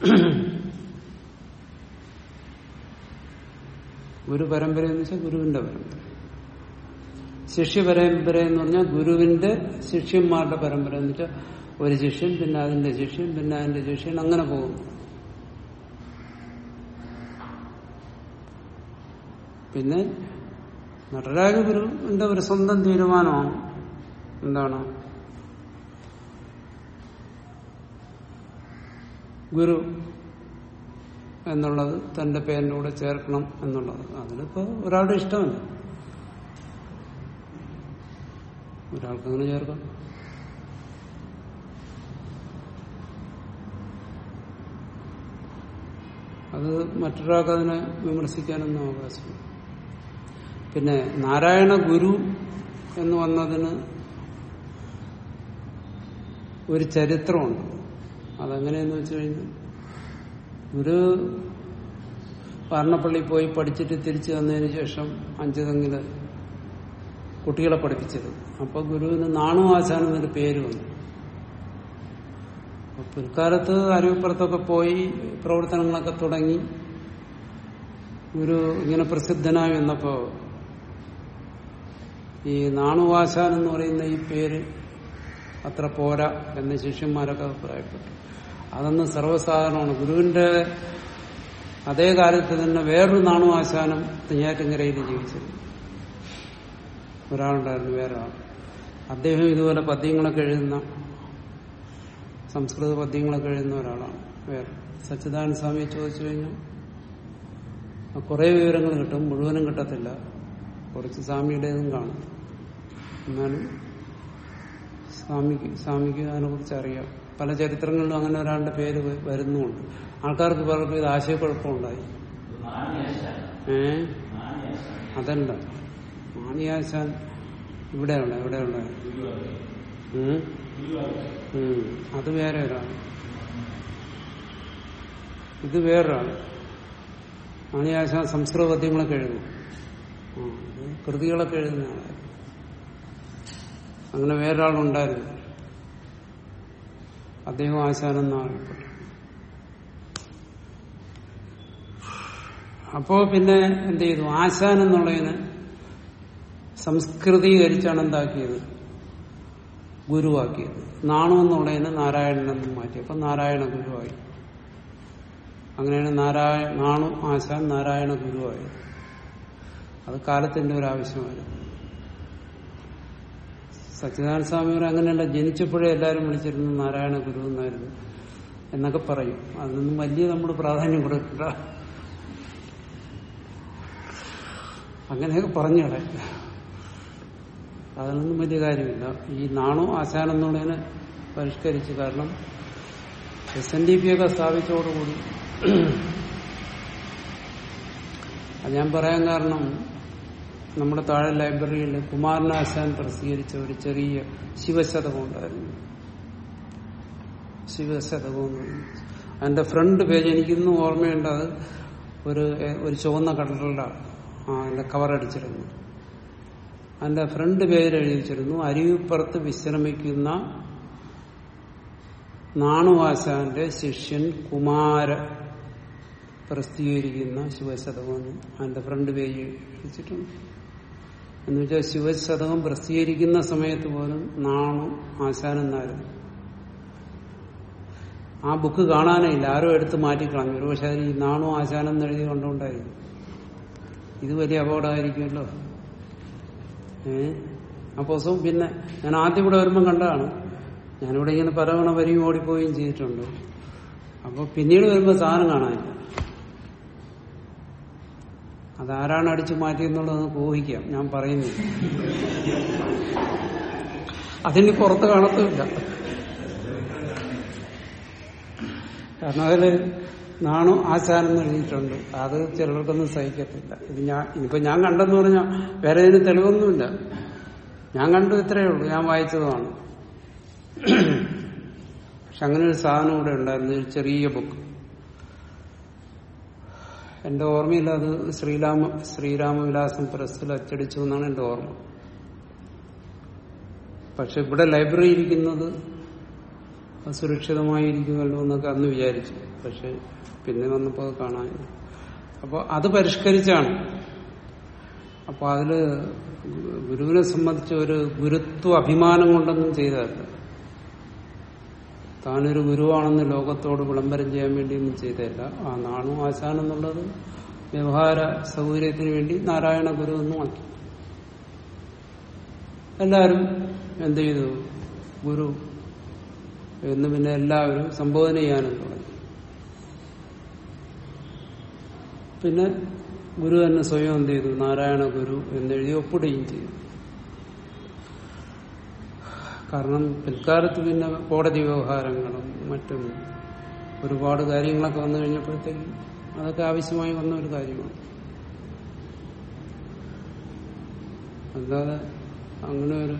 ഗുരു പരമ്പര എന്ന് വെച്ചാൽ ഗുരുവിന്റെ പരമ്പര ശിഷ്യ പരമ്പര എന്ന് പറഞ്ഞാൽ ഗുരുവിന്റെ ശിഷ്യന്മാരുടെ പരമ്പര എന്ന് വെച്ചാൽ ഒരു ശിഷ്യൻ പിന്നെ അതിന്റെ ശിഷ്യൻ പിന്നെ അതിന്റെ ശിഷ്യൻ അങ്ങനെ പോകുന്നു പിന്നെ നടരാജ ഗുരുവിന്റെ ഒരു സ്വന്തം തീരുമാനമാണ് എന്താണ് ഗുരു എന്നുള്ളത് തന്റെ പേരിന്റെ കൂടെ ചേർക്കണം എന്നുള്ളത് അതിലിപ്പോ ഒരാളുടെ ഇഷ്ടമല്ല ഒരാൾക്ക് അങ്ങനെ ചേർക്കാം അത് മറ്റൊരാൾക്ക് അതിനെ വിമർശിക്കാനൊന്നും അവകാശമില്ല പിന്നെ നാരായണ ഗുരു എന്ന് വന്നതിന് ഒരു ചരിത്രമുണ്ട് അതെങ്ങനെയെന്ന് വെച്ച് കഴിഞ്ഞാൽ ഗുരു വാരണപ്പള്ളി പോയി പഠിച്ചിട്ട് തിരിച്ചു വന്നതിന് ശേഷം അഞ്ചു തെങ്ങില് കുട്ടികളെ പഠിപ്പിച്ചത് അപ്പൊ ഗുരുവിന് നാണു ആശാൻ എന്നൊരു പേര് വന്നു അപ്പൊ പിൽക്കാലത്ത് അരുവിപ്പുറത്തൊക്കെ പോയി പ്രവർത്തനങ്ങളൊക്കെ തുടങ്ങി ഗുരു ഇങ്ങനെ പ്രസിദ്ധനായി വന്നപ്പോ ഈ നാണുവാശാൻ എന്ന് പറയുന്ന ഈ പേര് അത്ര പോരാ എന്ന് ശിഷ്യന്മാരൊക്കെ അഭിപ്രായപ്പെട്ടു അതൊന്ന് സർവ്വസാധാരണമാണ് ഗുരുവിന്റെ അതേ കാലത്ത് തന്നെ വേറൊരു നാണുവാശാനം നെയ്യാറ്റിങ്കരയിൽ ജീവിച്ചത് ഒരാളുണ്ടായിരുന്നു വേറെ ആൾ അദ്ദേഹം ഇതുപോലെ പദ്യങ്ങളൊക്കെ എഴുതുന്ന സംസ്കൃത പദ്യങ്ങളൊക്കെ എഴുതുന്ന ഒരാളാണ് വേറെ സച്ചിദാനന്ദ സ്വാമിയെ ചോദിച്ചു കഴിഞ്ഞാൽ കുറെ വിവരങ്ങൾ കിട്ടും മുഴുവനും കിട്ടത്തില്ല കുറച്ച് സ്വാമിയുടേതും കാണും എന്നാലും സ്വാമിക്ക് സ്വാമിക്ക് അതിനെക്കുറിച്ച് അറിയാം പല ചരിത്രങ്ങളിലും അങ്ങനെ ഒരാളുടെ പേര് വ- വരുന്നുമുണ്ട് ആൾക്കാർക്ക് പലർക്കും ഇത് ആശയക്കുഴപ്പമുണ്ടായി ഏ അതല്ല മാണിയാശാൻ ഇവിടെയുള്ള എവിടെയുള്ള ഉം? ഉം. അത് വേറെ ഒരാൾ ഇത് വേറൊരാൾ മാണിയാശാൻ സംസ്കൃത പദ്യങ്ങളൊക്കെ എഴുതും ആ, ഇത് കൃതികളൊക്കെ എഴുതുന്ന ആളാണ് അങ്ങനെ വേറൊരാളുണ്ടായിരുന്നു അദ്ദേഹം ആശാനെന്നാണ് അറിയപ്പെട്ടു അപ്പോ പിന്നെ എന്ത് ചെയ്തു ആശാൻ എന്നുള്ളതിന് സംസ്കൃതീകരിച്ചാണ് എന്താക്കിയത് ഗുരുവാക്കിയത് നാണു എന്നുള്ളതിന് നാരായണനെന്ന് മാറ്റി അപ്പൊ നാരായണ ഗുരുവായി അങ്ങനെയാണ് നാരായണ നാണു ആശാൻ നാരായണ ഗുരുവായത് അത് കാലത്തിന്റെ ഒരു ആവശ്യമായിരുന്നു സച്ചിദാനന്ദ സ്വാമിയോട് അങ്ങനെയല്ല ജനിച്ചപ്പോഴേ എല്ലാവരും വിളിച്ചിരുന്നു നാരായണ ഗുരു എന്നായിരുന്നു എന്നൊക്കെ പറയും അതൊന്നും വലിയ നമ്മൾ പ്രാധാന്യം കൊടുക്കണ്ട അങ്ങനെയൊക്കെ പറഞ്ഞു കളയും അതിനൊന്നും വലിയ കാര്യമില്ല ഈ നാണു ആശാനം എന്നുള്ളതിനെ പരിഷ്കരിച്ചു കാരണം എസ് എൻ ഡി പി ഒക്കെ സ്ഥാപിച്ചതോടുകൂടി അത് ഞാൻ പറയാൻ കാരണം നമ്മുടെ താഴെ ലൈബ്രറിയിൽ കുമാരനാശാൻ പ്രസിദ്ധീകരിച്ച ഒരു ചെറിയ ശിവശതകം ഉണ്ടായിരുന്നു ശിവശതകം എന്ന് പറയുന്നത് അതിന്റെ ഫ്രണ്ട് പേജ് എനിക്കിന്നും ഓർമ്മയുണ്ട് അത് ഒരു ഒരു ചുവന്ന കളറിലാണ് അതിന്റെ കവർ അടിച്ചിരുന്നു അതിന്റെ ഫ്രണ്ട് പേര് എഴുതിച്ചിരുന്നു അരുവിപ്പുറത്ത് വിശ്രമിക്കുന്ന നാണുവാശാന്റെ ശിഷ്യൻ കുമാര പ്രസിദ്ധീകരിക്കുന്ന ശിവശതകം അതിന്റെ ഫ്രണ്ട് പേജ് എഴുതിച്ചിട്ടുണ്ട് എന്ന് വെച്ചാൽ ശിവശതകം പ്രസിദ്ധീകരിക്കുന്ന സമയത്ത് പോലും നാണു ആശാനെന്നായിരുന്നു ആ ബുക്ക് കാണാനേ ഇല്ല ആരോ എടുത്ത് മാറ്റിക്കളഞ്ഞു ഒരു പക്ഷെ അതിൽ ഈ നാണു ആശാനം എന്ന് എഴുതി കൊണ്ടുകൊണ്ടായിരിക്കും ഇത് വലിയ അപകടമായിരിക്കുമല്ലോ ഏ ആ പുസ്തകം പിന്നെ ഞാൻ ആദ്യം ഇവിടെ വരുമ്പം കണ്ടതാണ് ഞാനിവിടെ ഇങ്ങനെ പലതവണ വരിയും ഓടിപ്പോവുകയും ചെയ്തിട്ടുണ്ട് അപ്പൊ പിന്നീട് വരുമ്പോ സാധനം കാണാനില്ല അതാരാണ് അടിച്ചു മാറ്റിയെന്നുള്ളത് നമുക്ക് ഊഹിക്കാം ഞാൻ പറയുന്നില്ല അതിന് പുറത്ത് കാണത്തുമില്ല കാരണം അതില് നാണു ആശാനം എന്ന് എഴുതിയിട്ടുണ്ട് അത് ചിലർക്കൊന്നും സഹിക്കത്തില്ല ഇത് ഞാൻ ഇനിയിപ്പോ ഞാൻ കണ്ടെന്ന് പറഞ്ഞാൽ വേറെ ഇതിന് തെളിവൊന്നുമില്ല ഞാൻ കണ്ടു ഇത്രയേ ഉള്ളൂ ഞാൻ വായിച്ചതുമാണ് പക്ഷെ അങ്ങനെ ഒരു സാധനം കൂടെ ഉണ്ടായിരുന്നു ഒരു ചെറിയ ബുക്ക് എന്റെ ഓർമ്മയിൽ അത് ശ്രീരാമ ശ്രീരാമവിലാസം പ്രസ്സിൽ അച്ചടിച്ചു എന്നാണ് എന്റെ ഓർമ്മ പക്ഷെ ഇവിടെ ലൈബ്രറി ഇരിക്കുന്നത് സുരക്ഷിതമായിരിക്കുമല്ലോ എന്നൊക്കെ അന്ന് വിചാരിച്ചു പക്ഷെ പിന്നെ വന്നപ്പോൾ അത് കാണാനില്ല അപ്പോൾ അത് പരിഷ്കരിച്ചാണ് അപ്പൊ അതില് ഗുരുവിനെ സംബന്ധിച്ച് ഒരു ഗുരുത്വ അഭിമാനം കൊണ്ടൊന്നും ചെയ്തതല്ല താനൊരു ഗുരുവാണെന്ന് ലോകത്തോട് വിളംബരം ചെയ്യാൻ വേണ്ടിയൊന്നും ചെയ്തതല്ല ആ നാണു ആശാൻ എന്നുള്ളത് വ്യവഹാര സൗകര്യത്തിന് വേണ്ടി നാരായണ ഗുരു എന്നും ആക്കി എല്ലാവരും എന്ത് ചെയ്തു ഗുരു എന്ന് പിന്നെ എല്ലാവരും സംബോധന ചെയ്യാനും തുടങ്ങി പിന്നെ ഗുരു തന്നെ സ്വയം എന്ത് ചെയ്തു നാരായണ ഗുരു എന്നെഴുതി ഒപ്പിടുകയും ചെയ്തു കാരണം പിൽക്കാലത്ത് പിന്നെ കോടതി വ്യവഹാരങ്ങളും മറ്റും ഒരുപാട് കാര്യങ്ങളൊക്കെ വന്നു കഴിഞ്ഞപ്പോഴത്തേക്കും അതൊക്കെ ആവശ്യമായി വന്ന ഒരു കാര്യമാണ് അല്ലാതെ അങ്ങനെ ഒരു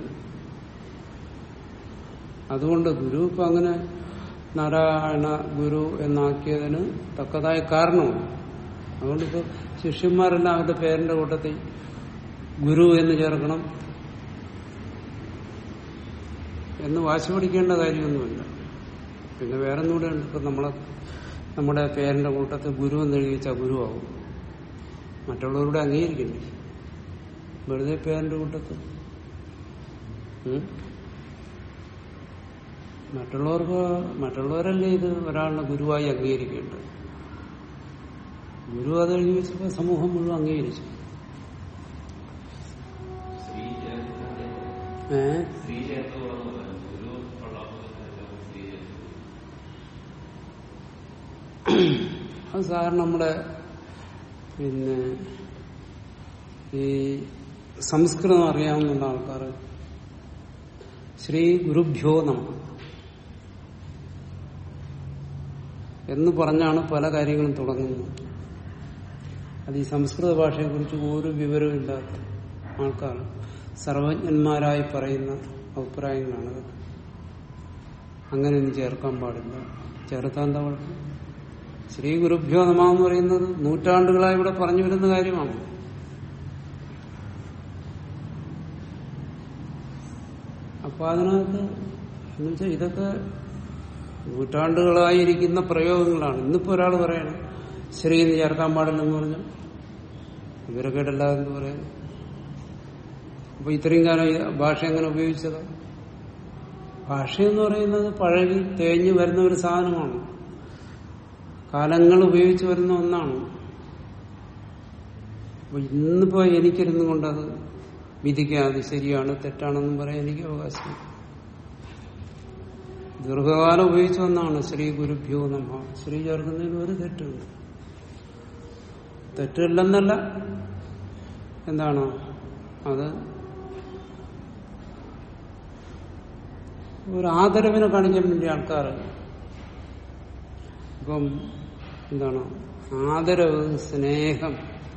അതുകൊണ്ട് ഗുരു ഇപ്പൊ അങ്ങനെ നാരായണ ഗുരു എന്നാക്കിയതിന് തക്കതായ കാരണമാണ് അതുകൊണ്ടിപ്പോ ശിഷ്യന്മാരെല്ലാം അവരുടെ പേരിന്റെ കൂട്ടത്തിൽ ഗുരു എന്ന് ചേർക്കണം എന്ന് വാശി പിടിക്കേണ്ട കാര്യമൊന്നുമില്ല പിന്നെ വേറെ ഒന്നുകൂടെ ഉണ്ട് ഇപ്പൊ നമ്മളെ നമ്മുടെ പേരിന്റെ കൂട്ടത്തിൽ ഗുരു എന്ന് എഴുതി വെച്ചാൽ ഗുരുവാകും മറ്റുള്ളവരുടെ അംഗീകരിക്കണ്ടേ വെറുതെ പേരിന്റെ കൂട്ടത്തിൽ ഉം? മറ്റുള്ളവർക്ക് മറ്റുള്ളവരല്ലേ ഇത് ഒരാളുടെ ഗുരുവായി അംഗീകരിക്കേണ്ടത് ഗുരു അത് എഴുതി വെച്ചപ്പോൾ സമൂഹം മുഴുവൻ അംഗീകരിച്ചു സ്ത്രീ ചേർക്കുന്നത് ഏഹ് സ്ത്രീ ചേർത്ത് ഗുരു ഉള്ളപ്പോൾ സ്ത്രീ ചേർത്ത് അത് സാധാരണ നമ്മുടെ പിന്നെ ഈ സംസ്കൃതം അറിയാവുന്ന ആൾക്കാർ ശ്രീ ഗുരുഭ്യോ നമ എന്ന് പറഞ്ഞാണ് പല കാര്യങ്ങളും തുടങ്ങുന്നത് അത് ഈ സംസ്കൃത ഭാഷയെക്കുറിച്ച് ഒരു വിവരവും ഇല്ലാത്ത ആൾക്കാർ സർവജ്ഞന്മാരായി പറയുന്ന അഭിപ്രായങ്ങളാണ് അതൊക്കെ അങ്ങനെയൊന്നും ചേർക്കാൻ പാടില്ല ചേർത്താൻ എന്താ കുഴപ്പം ശ്രീ ഗുരുഭ്യോ നമ എന്ന് പറയുന്നത് നൂറ്റാണ്ടുകളായി ഇവിടെ പറഞ്ഞു വരുന്ന കാര്യമാണ് അപ്പൊ അതിനകത്ത് എന്ന് വെച്ചാൽ ഇതൊക്കെ നൂറ്റാണ്ടുകളായിരിക്കുന്ന പ്രയോഗങ്ങളാണ് ഇന്നിപ്പോ ഒരാൾ പറയണം ശ്രീ എന്ന് ചേർക്കാൻ പാടില്ലെന്ന് പറഞ്ഞു ഇവരൊക്കെ എന്ന് പറയുന്നു അപ്പൊ ഇത്രയും കാലം ഈ ഭാഷ എങ്ങനെ ഉപയോഗിച്ചത് ഭാഷയെന്ന് പറയുന്നത് പഴകി തേഞ്ഞു വരുന്ന ഒരു സാധനമാണ് കാലങ്ങൾ ഉപയോഗിച്ചു വരുന്ന ഒന്നാണ് അപ്പൊ ഇന്നിപ്പോ എനിക്കിരുന്നു കൊണ്ടത് വിധിക്കാം അത് ശരിയാണ് തെറ്റാണെന്നും പറയാൻ എനിക്ക് അവകാശം ദീർഘകാലം ഉപയോഗിച്ചു വന്നാണ് ശ്രീ ഗുരുഭ്യോ നമ ശ്രീ ചേർക്കുന്നതിന് ഒരു തെറ്റുണ്ട് തെറ്റില്ലെന്നല്ല എന്താണ് അത് ഒരു ആദരവിനെ കാണിക്കാൻ വേണ്ടി ആൾക്കാർ ഇപ്പം എന്താണ് ആദരവ് സ്നേഹം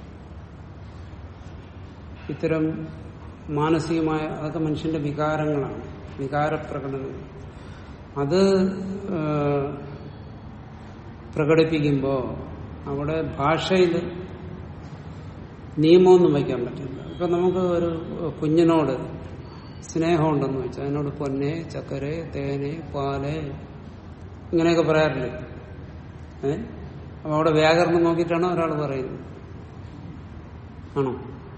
ഇത്തരം മാനസികമായ അതൊക്കെ മനുഷ്യന്റെ വികാരങ്ങളാണ് വികാരപ്രകടനങ്ങൾ അത് ഏഹ്, പ്രകടിപ്പിക്കുമ്പോൾ അവിടെ ഭാഷയിൽ നിയമമൊന്നും വയ്ക്കാൻ പറ്റില്ല ഇപ്പൊ നമുക്ക് ഒരു കുഞ്ഞിനോട് സ്നേഹമുണ്ടെന്ന് വെച്ചാൽ അതിനോട് പൊന്നെ ചക്കരെ തേന് പാല് ഇങ്ങനെയൊക്കെ പറയാറില്ലേ ഏ അപ്പൊ അവിടെ വ്യാകരണം നോക്കിയിട്ടാണോ ഒരാൾ പറയുന്നത് ആണോ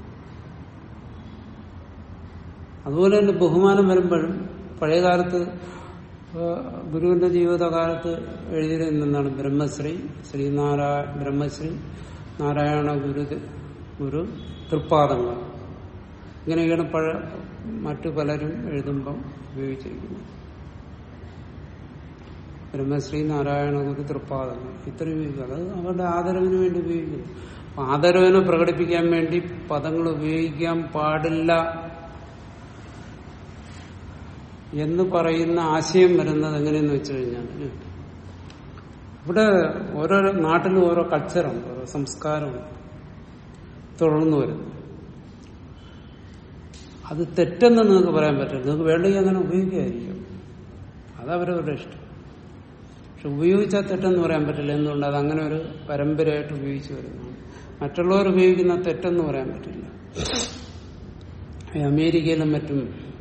അതുപോലെ തന്നെ ബഹുമാനം വരുമ്പോഴും പഴയകാലത്ത് ആ, ഗുരുവിന്റെ ജീവിതകാലത്ത് എഴുതിയിരുന്നാണ് ബ്രഹ്മശ്രീ ശ്രീനാരായ ബ്രഹ്മശ്രീ നാരായണ ഗുരു ഗുരു തൃപ്പാദങ്ങൾ ഇങ്ങനെയൊക്കെയാണ് പഴ മറ്റു പലരും എഴുതുമ്പം ഉപയോഗിച്ചിരിക്കുന്നത് ബ്രഹ്മശ്രീ നാരായണ ഗുരു തൃപ്പാദങ്ങൾ ഇത്രയും ഉപയോഗിക്കും അത് അവരുടെ ആദരവിന് വേണ്ടി ഉപയോഗിക്കുന്നു അപ്പൊ ആദരവിനെ പ്രകടിപ്പിക്കാൻ വേണ്ടി പദങ്ങൾ ഉപയോഗിക്കാൻ പാടില്ല എന്ന് പറയുന്ന ആശയം വരുന്നത് എങ്ങനെയെന്ന് വെച്ചു കഴിഞ്ഞാൽ ഇവിടെ ഓരോ നാട്ടിലും ഓരോ കൾച്ചറുണ്ട് ഓരോ സംസ്കാരമുണ്ട് തുടർന്നു വരുന്നു അത് തെറ്റെന്ന് നിങ്ങൾക്ക് പറയാൻ പറ്റില്ല നിങ്ങൾക്ക് വേണ്ടെങ്കിൽ അങ്ങനെ ഉപയോഗിക്കാതിരിക്കും അതവരവരുടെ ഇഷ്ടം പക്ഷെ ഉപയോഗിച്ചാൽ തെറ്റെന്ന് പറയാൻ പറ്റില്ല എന്തുകൊണ്ട് അത് അങ്ങനെ ഒരു പരമ്പരയായിട്ട് ഉപയോഗിച്ചു വരുന്നതാണ് മറ്റുള്ളവർ ഉപയോഗിക്കുന്ന തെറ്റെന്ന് പറയാൻ പറ്റില്ല ഈ അമേരിക്കയിലും മറ്റും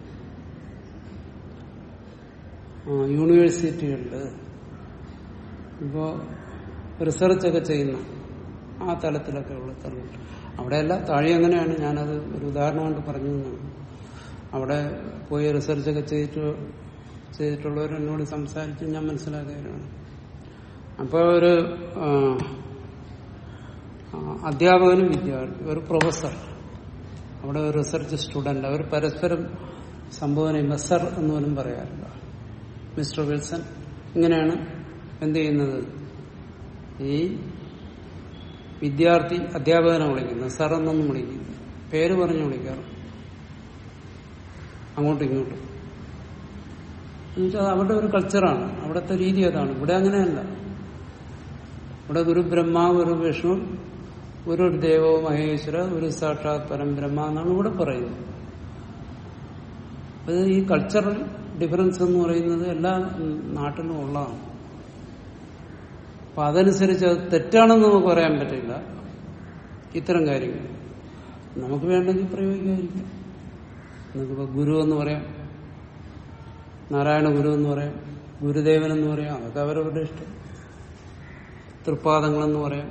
ആ, യൂണിവേഴ്സിറ്റികളിൽ ഇപ്പോ റിസർച്ചൊക്കെ ചെയ്യുന്ന ആ തലത്തിലൊക്കെ ഉള്ള സ്ഥലങ്ങൾ അവിടെയല്ല താഴെ അങ്ങനെയാണ് ഞാനത് ഒരു ഉദാഹരണം കൊണ്ട് പറഞ്ഞു എന്നാണ് അവിടെ പോയി റിസർച്ചൊക്കെ ചെയ്തിട്ട് ചെയ്തിട്ടുള്ളവർ എന്നോട് സംസാരിച്ച് ഞാൻ മനസ്സിലാക്കുകയാണ് അപ്പോൾ ഒരു ആ, ആ, അധ്യാപകനും വിദ്യാർത്ഥി ഒരു പ്രൊഫസർ അവിടെ ഒരു റിസർച്ച് സ്റ്റുഡന്റ് അവർ പരസ്പരം സംബോധന മെസ്സർ എന്ന് പോലും പറയാറില്ല മിസ്റ്റർ വിൽസൺ ഇങ്ങനെയാണ് എന്ത് ചെയ്യുന്നത് ഈ വിദ്യാർത്ഥി അധ്യാപകനെ വിളിക്കുന്നത് സർ എന്നൊന്നും വിളിക്കുന്നു പേര് പറഞ്ഞു വിളിക്കാറ് അങ്ങോട്ടും ഇങ്ങോട്ടും എന്നുവെച്ചാൽ അവരുടെ ഒരു കൾച്ചറാണ് അവിടുത്തെ രീതി അതാണ് ഇവിടെ അങ്ങനെയല്ല ഇവിടെ ഗുരു ബ്രഹ്മ ഗുരു വിഷ്ണു ഒരു ദേവോ മഹേശ്വര ഒരു സാക്ഷാത് പരം ബ്രഹ്മ എന്നാണ് ഇവിടെ പറയുന്നത് അത് ഈ കൾച്ചറൽ ഡിഫറൻസ് എന്ന് പറയുന്നത് എല്ലാ നാട്ടിലും ഉള്ളതാണ് അപ്പൊ അതനുസരിച്ച് അത് തെറ്റാണെന്ന് നമുക്ക് പറയാൻ പറ്റില്ല ഇത്തരം കാര്യങ്ങൾ നമുക്ക് വേണ്ടെങ്കിൽ പ്രയോഗിക്കാതിരിക്കാം നമുക്കിപ്പോ ഗുരു എന്ന് പറയാം നാരായണ ഗുരു എന്ന് പറയാം ഗുരുദേവൻ എന്ന് പറയാം അതൊക്കെ അവരവരുടെ ഇഷ്ടം തൃപ്പാദങ്ങളെന്ന് പറയാം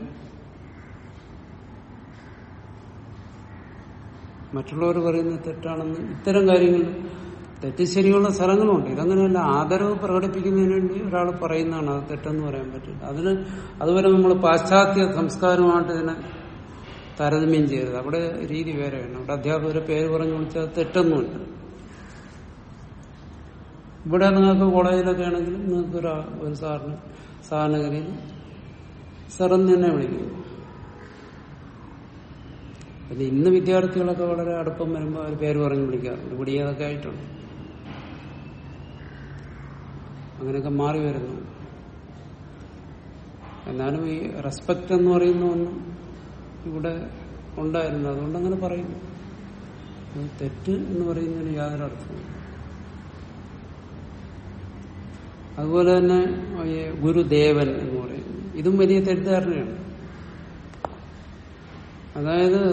മറ്റുള്ളവർ പറയുന്നത് തെറ്റാണെന്ന് ഇത്തരം കാര്യങ്ങൾ തെറ്റ് ശരിയുള്ള സ്ഥലങ്ങളുണ്ട് ഇതങ്ങനെയല്ല ആദരവ് പ്രകടിപ്പിക്കുന്നതിന് വേണ്ടി ഒരാൾ പറയുന്നതാണ് അത് തെറ്റെന്ന് പറയാൻ പറ്റില്ല അതിന് അതുവരെ നമ്മൾ പാശ്ചാത്യ സംസ്കാരമായിട്ട് ഇതിനെ താരതമ്യം ചെയ്യരുത് അവിടെ രീതി വേറെയാണ് അവിടെ അധ്യാപകരെ പേര് പറഞ്ഞു വിളിച്ചാൽ അത് തെറ്റൊന്നുമില്ല ഇവിടെ നിങ്ങൾക്ക് കോളേജിലൊക്കെ ആണെങ്കിൽ നിങ്ങൾക്ക് ഒരു ഒരു സാറിന് സാധാരണഗതിയിൽ സാറെന്ന് തന്നെ വിളിക്കുന്നു പിന്നെ ഇന്ന് വിദ്യാർത്ഥികളൊക്കെ വളരെ അടുപ്പം വരുമ്പോൾ അവർ പേര് പറഞ്ഞ് വിളിക്കാറുണ്ട് ഇവിടെ അതൊക്കെ ആയിട്ടുണ്ട് അങ്ങനെയൊക്കെ മാറി വരുന്നു എന്നാലും ഈ റെസ്പെക്ട് എന്ന് പറയുന്ന ഒന്നും ഇവിടെ ഉണ്ടായിരുന്നു അതുകൊണ്ട് അങ്ങനെ പറയുന്നു അത് തെറ്റ് എന്ന് പറയുന്നതിന് യാതൊരു അർത്ഥമില്ല അതുപോലെ തന്നെ ഈ ഗുരുദേവൻ എന്ന് പറയുന്നു ഇതും വലിയ തെറ്റിദ്ധാരണയാണ് അതായത്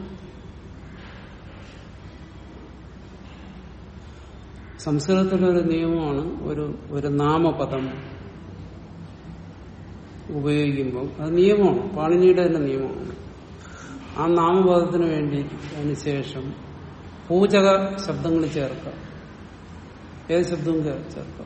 സംസ്കൃതത്തിലൊരു നിയമമാണ് ഒരു ഒരു നാമപദം ഉപയോഗിക്കുമ്പോൾ അത് നിയമമാണ് പാണിനിയുടെ തന്നെ നിയമമാണ് ആ നാമപദത്തിന് വേണ്ടി അതിനുശേഷം പൂജക ശബ്ദങ്ങൾ ചേർക്കാം ഏത് ശബ്ദവും ചേ- ചേർക്കാം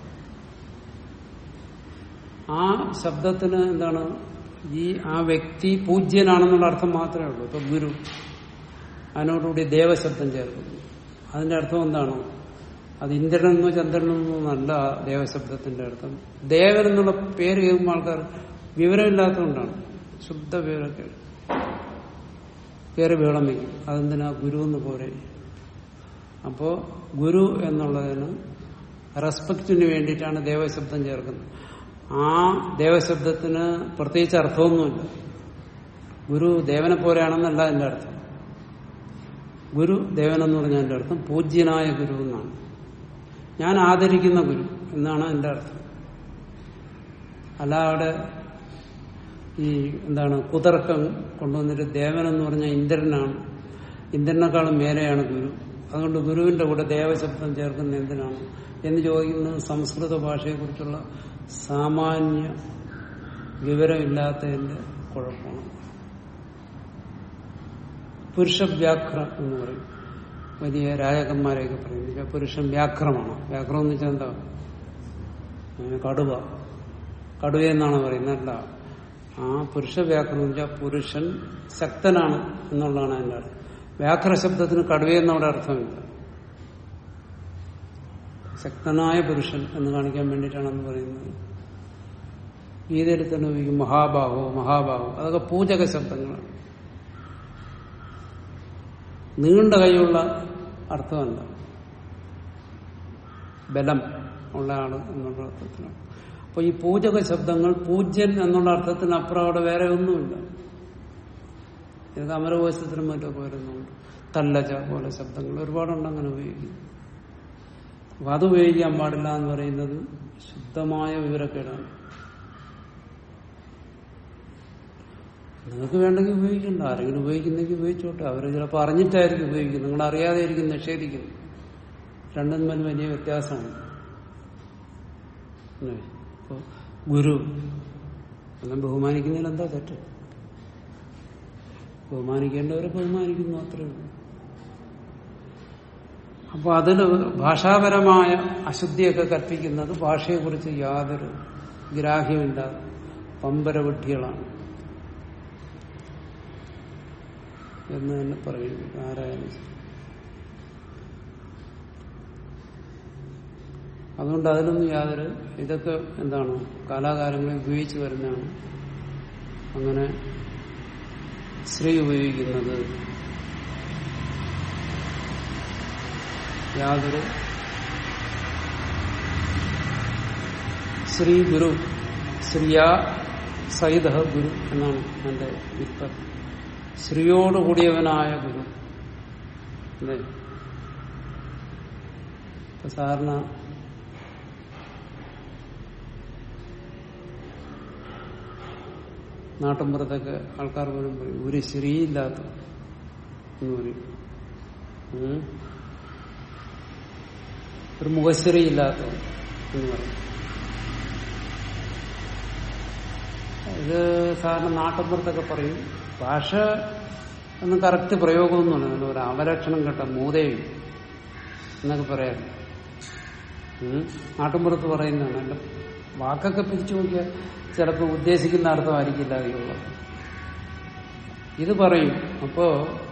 ആ ശബ്ദത്തിന് എന്താണ് ഈ ആ വ്യക്തി പൂജ്യനാണെന്നുള്ള അർത്ഥം മാത്രമേ ഉള്ളൂ ഇപ്പൊ ഗുരു അതിനോടുകൂടി ദേവശബ്ദം ചേർക്കുന്നു അതിന്റെ അർത്ഥം എന്താണ് അത് ഇന്ദ്രനെന്നോ ചന്ദ്രനെന്നോ അല്ല ദേവശബ്ദത്തിന്റെ അർത്ഥം ദേവൻ എന്നുള്ള പേര് കേൾക്കുമ്പോൾ ആൾക്കാർ വിവരമില്ലാത്തതുകൊണ്ടാണ് ശുദ്ധ വിവരമൊക്കെ കയറി വേളം വയ്ക്കും അതെന്തിനാ ഗുരു എന്ന് പോരെ അപ്പോ ഗുരു എന്നുള്ളതിന് റെസ്പെക്റ്റിന് വേണ്ടിയിട്ടാണ് ദേവശബ്ദം ചേർക്കുന്നത് ആ ദേവശബ്ദത്തിന് പ്രത്യേകിച്ച് അർത്ഥമൊന്നുമില്ല ഗുരു ദേവനെ പോലെയാണെന്നല്ല എന്റെ അർത്ഥം ഗുരു ദേവനെന്ന് പറഞ്ഞാൽ എന്റെ അർത്ഥം പൂജ്യനായ ഗുരു എന്നാണ് ഞാൻ ആദരിക്കുന്ന ഗുരു എന്നാണ് എന്റെ അർത്ഥം അല്ല അവിടെ ഈ എന്താണ് കുതർക്കം കൊണ്ടുവന്നിട്ട് ദേവനെന്ന് പറഞ്ഞാൽ ഇന്ദ്രനാണ് ഇന്ദ്രനേക്കാളും മേലെയാണ് ഗുരു അതുകൊണ്ട് ഗുരുവിന്റെ കൂടെ ദേവശബ്ദം ചേർക്കുന്ന എന്തിനാണ് എന്ന് ചോദിക്കുന്നത് സംസ്കൃത ഭാഷയെക്കുറിച്ചുള്ള സാമാന്യ വിവരമില്ലാത്തതിന്റെ കുഴപ്പമാണ് പുരുഷ വ്യാഘ്ര എന്ന് പറയും വലിയ രാജകന്മാരെയൊക്കെ പറയും എന്നുവെച്ചാൽ പുരുഷൻ വ്യാഘ്രമാണ് വ്യാഘ്രം എന്ന് വെച്ചാൽ എന്താ ഏ, കടുവ കടുവയെന്നാണ് പറയുന്നത് അല്ല ആ പുരുഷ വ്യാഘ്രം എന്ന് വെച്ചാൽ പുരുഷൻ ശക്തനാണ് എന്നുള്ളതാണ് അതിന്റെ അർത്ഥം വ്യാഘ്ര ശബ്ദത്തിന് കടുവയെന്നവിടെ അർത്ഥമില്ല ശക്തനായ പുരുഷൻ എന്ന് കാണിക്കാൻ വേണ്ടിയിട്ടാണ് അത് പറയുന്നത് ഗീതയിൽ തന്നെ ഉപയോഗിക്കും മഹാബാഹോ മഹാബാഹോ അതൊക്കെ പൂജക ശബ്ദങ്ങളാണ് നീണ്ട കൈയുള്ള അർത്ഥമല്ല ബലം ഉള്ള ആള് എന്നുള്ള അർത്ഥത്തിലാണ് അപ്പൊ ഈ പൂജക ശബ്ദങ്ങൾ പൂജ്യൻ എന്നുള്ള അർത്ഥത്തിനപ്പുറം അവിടെ വേറെ ഒന്നുമില്ല ഇത് അമരകോശത്തിനും മറ്റൊക്കെ വരുന്നുണ്ട് തല്ലജ പോലെ ശബ്ദങ്ങൾ ഒരുപാടുണ്ട് അങ്ങനെ ഉപയോഗിക്കുന്നത് അപ്പൊ അത് ഉപയോഗിക്കാൻ പാടില്ല എന്ന് പറയുന്നത് ശുദ്ധമായ വിവരക്കേടാണ് നിങ്ങൾക്ക് വേണ്ടെങ്കിൽ ഉപയോഗിക്കണ്ട ആരെങ്കിലും ഉപയോഗിക്കുന്നെങ്കിൽ ഉപയോഗിച്ചോട്ടെ അവർ ചിലപ്പോൾ അറിഞ്ഞിട്ടായിരിക്കും ഉപയോഗിക്കുന്നത് നിങ്ങൾ അറിയാതെ ആയിരിക്കും നിഷേധിക്കുന്നത് രണ്ടും തമ്മിൽ വലിയ വ്യത്യാസമാണ് അല്ലേ? ഇപ്പൊ ഗുരു എല്ലാം ബഹുമാനിക്കുന്നതിൽ എന്താ തെറ്റ് ബഹുമാനിക്കേണ്ടവരെ ബഹുമാനിക്കുന്നു അത്രേ ഉള്ളൂ അപ്പൊ അതിൽ ഭാഷാപരമായ അശുദ്ധിയൊക്കെ കൽപ്പിക്കുന്നത് ഭാഷയെക്കുറിച്ച് യാതൊരു ഗ്രാഹ്യമില്ലാതെ പമ്പരവിഡ്ഢികളാണ് എന്ന് തന്നെ പറയുന്നു ആരായാലും ശരി. അതുകൊണ്ട് അതിലൊന്നും യാതൊരു ഇതൊക്കെ എന്താണ് കാലാകാലങ്ങളിൽ ഉപയോഗിച്ചു വരുന്നതാണ് അങ്ങനെ സ്ത്രീ ഉപയോഗിക്കുന്നത് യാതൊരു ശ്രീ ഗുരു ശ്രീയാ സൈത ഗുരു എന്നാണ് എന്റെ വിത്പത്തി ശ്രീയോട് കൂടിയവനായ ഗുരു അല്ലേ ഇപ്പൊ സാധാരണ നാട്ടിൻപുറത്തൊക്കെ ആൾക്കാർ പോലും പറയും ഒരു ശ്രീയില്ലാത്ത എന്ന് പറയും ഉം. ഒരു മുഖശ്രീ ഇല്ലാത്തവൻ എന്ന് പറയും ഇത് സാധാരണ നാട്ടിൻപുറത്തൊക്കെ പറയും ഭാഷ എന്ന് കറക്റ്റ് പ്രയോഗമൊന്നുമില്ല ഒരു അവലക്ഷണം കേട്ട മൂതേവി എന്നൊക്കെ പറയാം ഉം. നാട്ടിൻപുറത്ത് പറയുന്നതാണ് എന്റെ വാക്കൊക്കെ പിരിച്ചു നോക്കിയാൽ ചിലപ്പോൾ ഉദ്ദേശിക്കുന്ന അർത്ഥമായിരിക്കില്ല അതിലുള്ളത് ഇത് പറയും അപ്പോ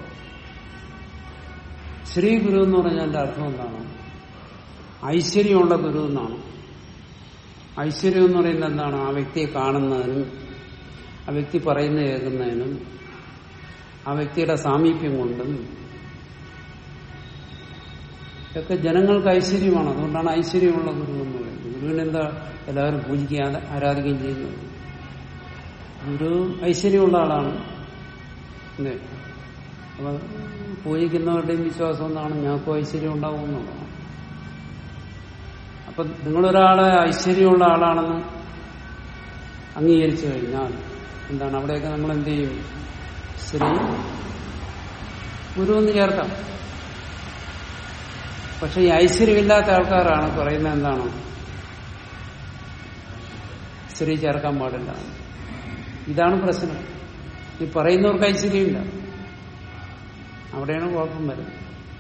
ശ്രീ ഗുരു എന്ന് പറഞ്ഞാൽ എന്റെ അർത്ഥം എന്താണ് ഐശ്വര്യമുള്ള ഗുരു എന്നാണ് ഐശ്വര്യം എന്ന് പറയുന്നത് എന്താണ് ആ വ്യക്തിയെ കാണുന്നതിനും ആ വ്യക്തി പറയുന്ന കേൾക്കുന്നതിനും ആ വ്യക്തിയുടെ സാമീപ്യം കൊണ്ടും ഒക്കെ ജനങ്ങൾക്ക് ഐശ്വര്യമാണ് അതുകൊണ്ടാണ് ഐശ്വര്യമുള്ള ഗുരു എന്ന് പറയുന്നത് ഗുരുവിനെന്താ എല്ലാവരും പൂജിക്കുകയും ആരാധിക്കുകയും ചെയ്യുന്നത് ഗുരു ഐശ്വര്യമുള്ള ആളാണ് അല്ലേ അപ്പൊ പൂജിക്കുന്നവരുടെയും വിശ്വാസം എന്താണ് ഞങ്ങൾക്ക് ഐശ്വര്യം ഉണ്ടാവും എന്നുള്ളതാണ് അപ്പൊ നിങ്ങളൊരാളെ ഐശ്വര്യമുള്ള ആളാണെന്ന് അംഗീകരിച്ചു കഴിഞ്ഞാൽ എന്താണ് അവിടെയൊക്കെ നമ്മൾ എന്ത് ചെയ്യും ശ്രീ ഗുരു എന്ന് ചേർക്കാം പക്ഷെ ഈ ഐശ്വര്യമില്ലാത്ത ആൾക്കാരാണ് പറയുന്നത് എന്താണ് സ്ത്രീ ചേർക്കാൻ പാടില്ല ഇതാണ് പ്രശ്നം ഈ പറയുന്നവർക്ക് ഐശ്വര്യമില്ല അവിടെയാണ് കുഴപ്പം വരുന്നത്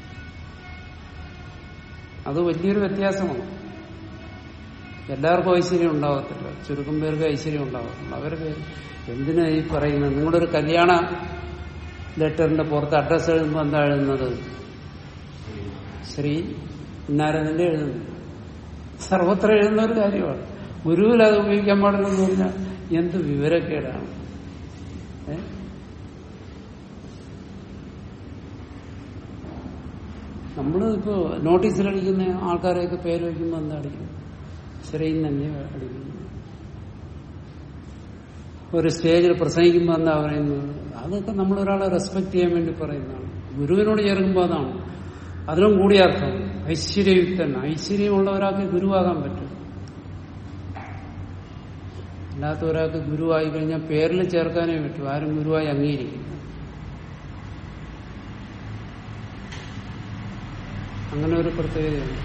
അത് വലിയൊരു വ്യത്യാസമാണ് എല്ലാവർക്കും ഐശ്വര്യം ഉണ്ടാകത്തില്ല ചുരുക്കം പേർക്ക് ഐശ്വര്യം ഉണ്ടാകത്തില്ല അവർക്ക് എന്തിനാ ഈ പറയുന്നത് നിങ്ങളുടെ ഒരു കല്യാണ ലെറ്ററിന്റെ പുറത്ത് അഡ്രസ്സ് എഴുതുമ്പോൾ എന്താ എഴുതുന്നത് ശ്രീ ഇന്നാരെന്നെ എഴുതുന്നു സർവത്ര എഴുതുന്ന ഒരു കാര്യമാണ് ഗുരുവിൽ അത് ഉപയോഗിക്കാൻ പാടില്ലെന്ന് പറഞ്ഞാൽ എന്ത് വിവരക്കേടാണ് ഏ നമ്മൾ ഇപ്പോ നോട്ടീസിലടിക്കുന്ന ആൾക്കാരെയൊക്കെ പേര് വയ്ക്കുമ്പോൾ എന്താ അടിക്കും ശ്രീൻ തന്നെ അടിക്കുന്നു ഒരു സ്റ്റേജിൽ പ്രസംഗിക്കുമ്പോൾ എന്താ പറയുന്നത് അതൊക്കെ നമ്മൾ ഒരാളെ റെസ്പെക്ട് ചെയ്യാൻ വേണ്ടി പറയുന്നതാണ് ഗുരുവിനോട് ചേർക്കുമ്പോൾ അതാണ് അതിനും കൂടിയ അർത്ഥം ഐശ്വര്യയുക്തൻ ഐശ്വര്യമുള്ള ഒരാൾക്ക് ഗുരുവാകാൻ പറ്റും അല്ലാത്ത ഒരാൾക്ക് ഗുരുവായി കഴിഞ്ഞാൽ പേരിൽ ചേർക്കാനേ പറ്റൂ ആരും ഗുരുവായി അംഗീകരിക്കും അങ്ങനെ ഒരു പ്രത്യേകതയാണ്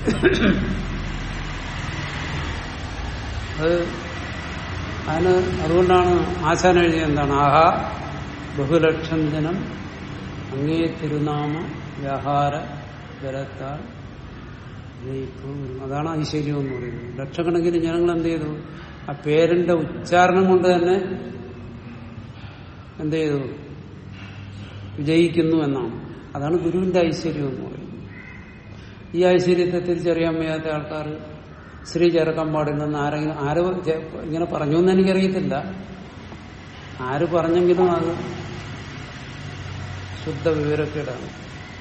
അത് അതിന് അതുകൊണ്ടാണ് ആശാൻ എഴുതിയ എന്താണ് ആഹാ ബഹുലക്ഷം ജനം അങ്ങേ തിരുനാമ വ്യവഹാര ബലത്താൽ ജയിക്കും. അതാണ് ഐശ്വര്യം എന്ന് പറയുന്നത് ലക്ഷക്കണക്കിന് ജനങ്ങൾ എന്ത് ചെയ്തു ആ പേരിന്റെ ഉച്ചാരണം കൊണ്ട് തന്നെ എന്ത് ചെയ്തു വിജയിക്കുന്നു എന്നാണ് അതാണ് ഗുരുവിന്റെ ഐശ്വര്യം എന്ന് പറയുന്നത് ഈ ഐശ്വര്യത്തെ തിരിച്ചറിയാൻ വയ്യാത്ത ആൾക്കാർ സ്ത്രീ ചേർക്കാൻ പാടില്ലെന്ന് ആരെങ്കിലും ആര് ചെ- ഇങ്ങനെ പറഞ്ഞു എന്ന് എനിക്കറിയത്തില്ല ആര് പറഞ്ഞെങ്കിലും അത് ശുദ്ധ വിവരക്കേടാണ്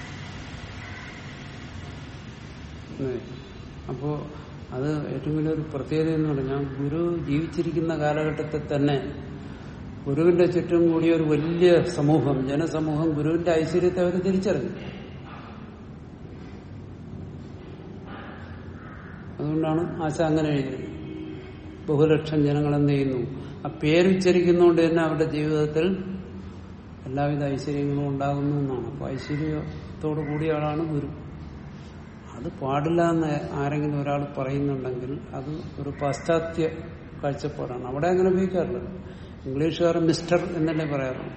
ഉം. അപ്പോ അത് ഏറ്റവും വലിയൊരു പ്രത്യേകത എന്ന് പറഞ്ഞാൽ ഗുരു ജീവിച്ചിരിക്കുന്ന കാലഘട്ടത്തിൽ തന്നെ ഗുരുവിന്റെ ചുറ്റും കൂടിയ ഒരു വലിയ സമൂഹം ജനസമൂഹം ഗുരുവിന്റെ ഐശ്വര്യത്തെ അവർ തിരിച്ചറിഞ്ഞു അതുകൊണ്ടാണ് ആശ അങ്ങനെ എഴുതിയത് ബഹുലക്ഷം ജനങ്ങൾ എന്ത് ചെയ്യുന്നു ആ പേരുച്ചരിക്കുന്നതുകൊണ്ട് തന്നെ അവരുടെ ജീവിതത്തിൽ എല്ലാവിധ ഐശ്വര്യങ്ങളും ഉണ്ടാകുന്നു എന്നാണ് അപ്പൊ ഐശ്വര്യത്തോടു കൂടിയ ആളാണ് ഗുരു അത് പാടില്ല എന്ന് ആരെങ്കിലും ഒരാൾ പറയുന്നുണ്ടെങ്കിൽ അത് ഒരു പാശ്ചാത്യ കാഴ്ചപ്പാടാണ് അവിടെ അങ്ങനെ ഉപയോഗിക്കാറില്ല ഇംഗ്ലീഷുകാർ മിസ്റ്റർ എന്നല്ലേ പറയാറുള്ളൂ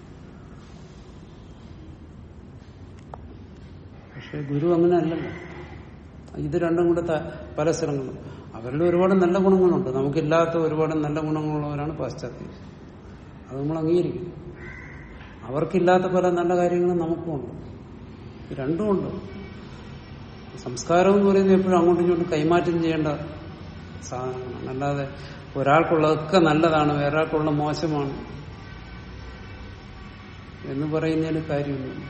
പക്ഷെ ഗുരു അങ്ങനെ അല്ലല്ലോ ഇത് രണ്ടും കൂടെ ത- പല സ്ഥലങ്ങളും അവരിൽ ഒരുപാട് നല്ല ഗുണങ്ങളുണ്ട് നമുക്കില്ലാത്ത ഒരുപാട് നല്ല ഗുണങ്ങളുള്ളവരാണ് പാശ്ചാത്യം അത് നമ്മൾ അംഗീകരിക്കും അവർക്കില്ലാത്ത പല നല്ല കാര്യങ്ങളും നമുക്കുമുണ്ട് ഇത് രണ്ടുമുണ്ട് സംസ്കാരം എന്ന് പറയുന്നത് എപ്പോഴും അങ്ങോട്ടും ഇങ്ങോട്ടും കൈമാറ്റം ചെയ്യേണ്ട സാധനങ്ങളാണ് അല്ലാതെ ഒരാൾക്കുള്ളതൊക്കെ നല്ലതാണ് വേറൊരാൾക്കുള്ള മോശമാണ് എന്ന് പറയുന്നതിന് കാര്യമൊന്നുമില്ല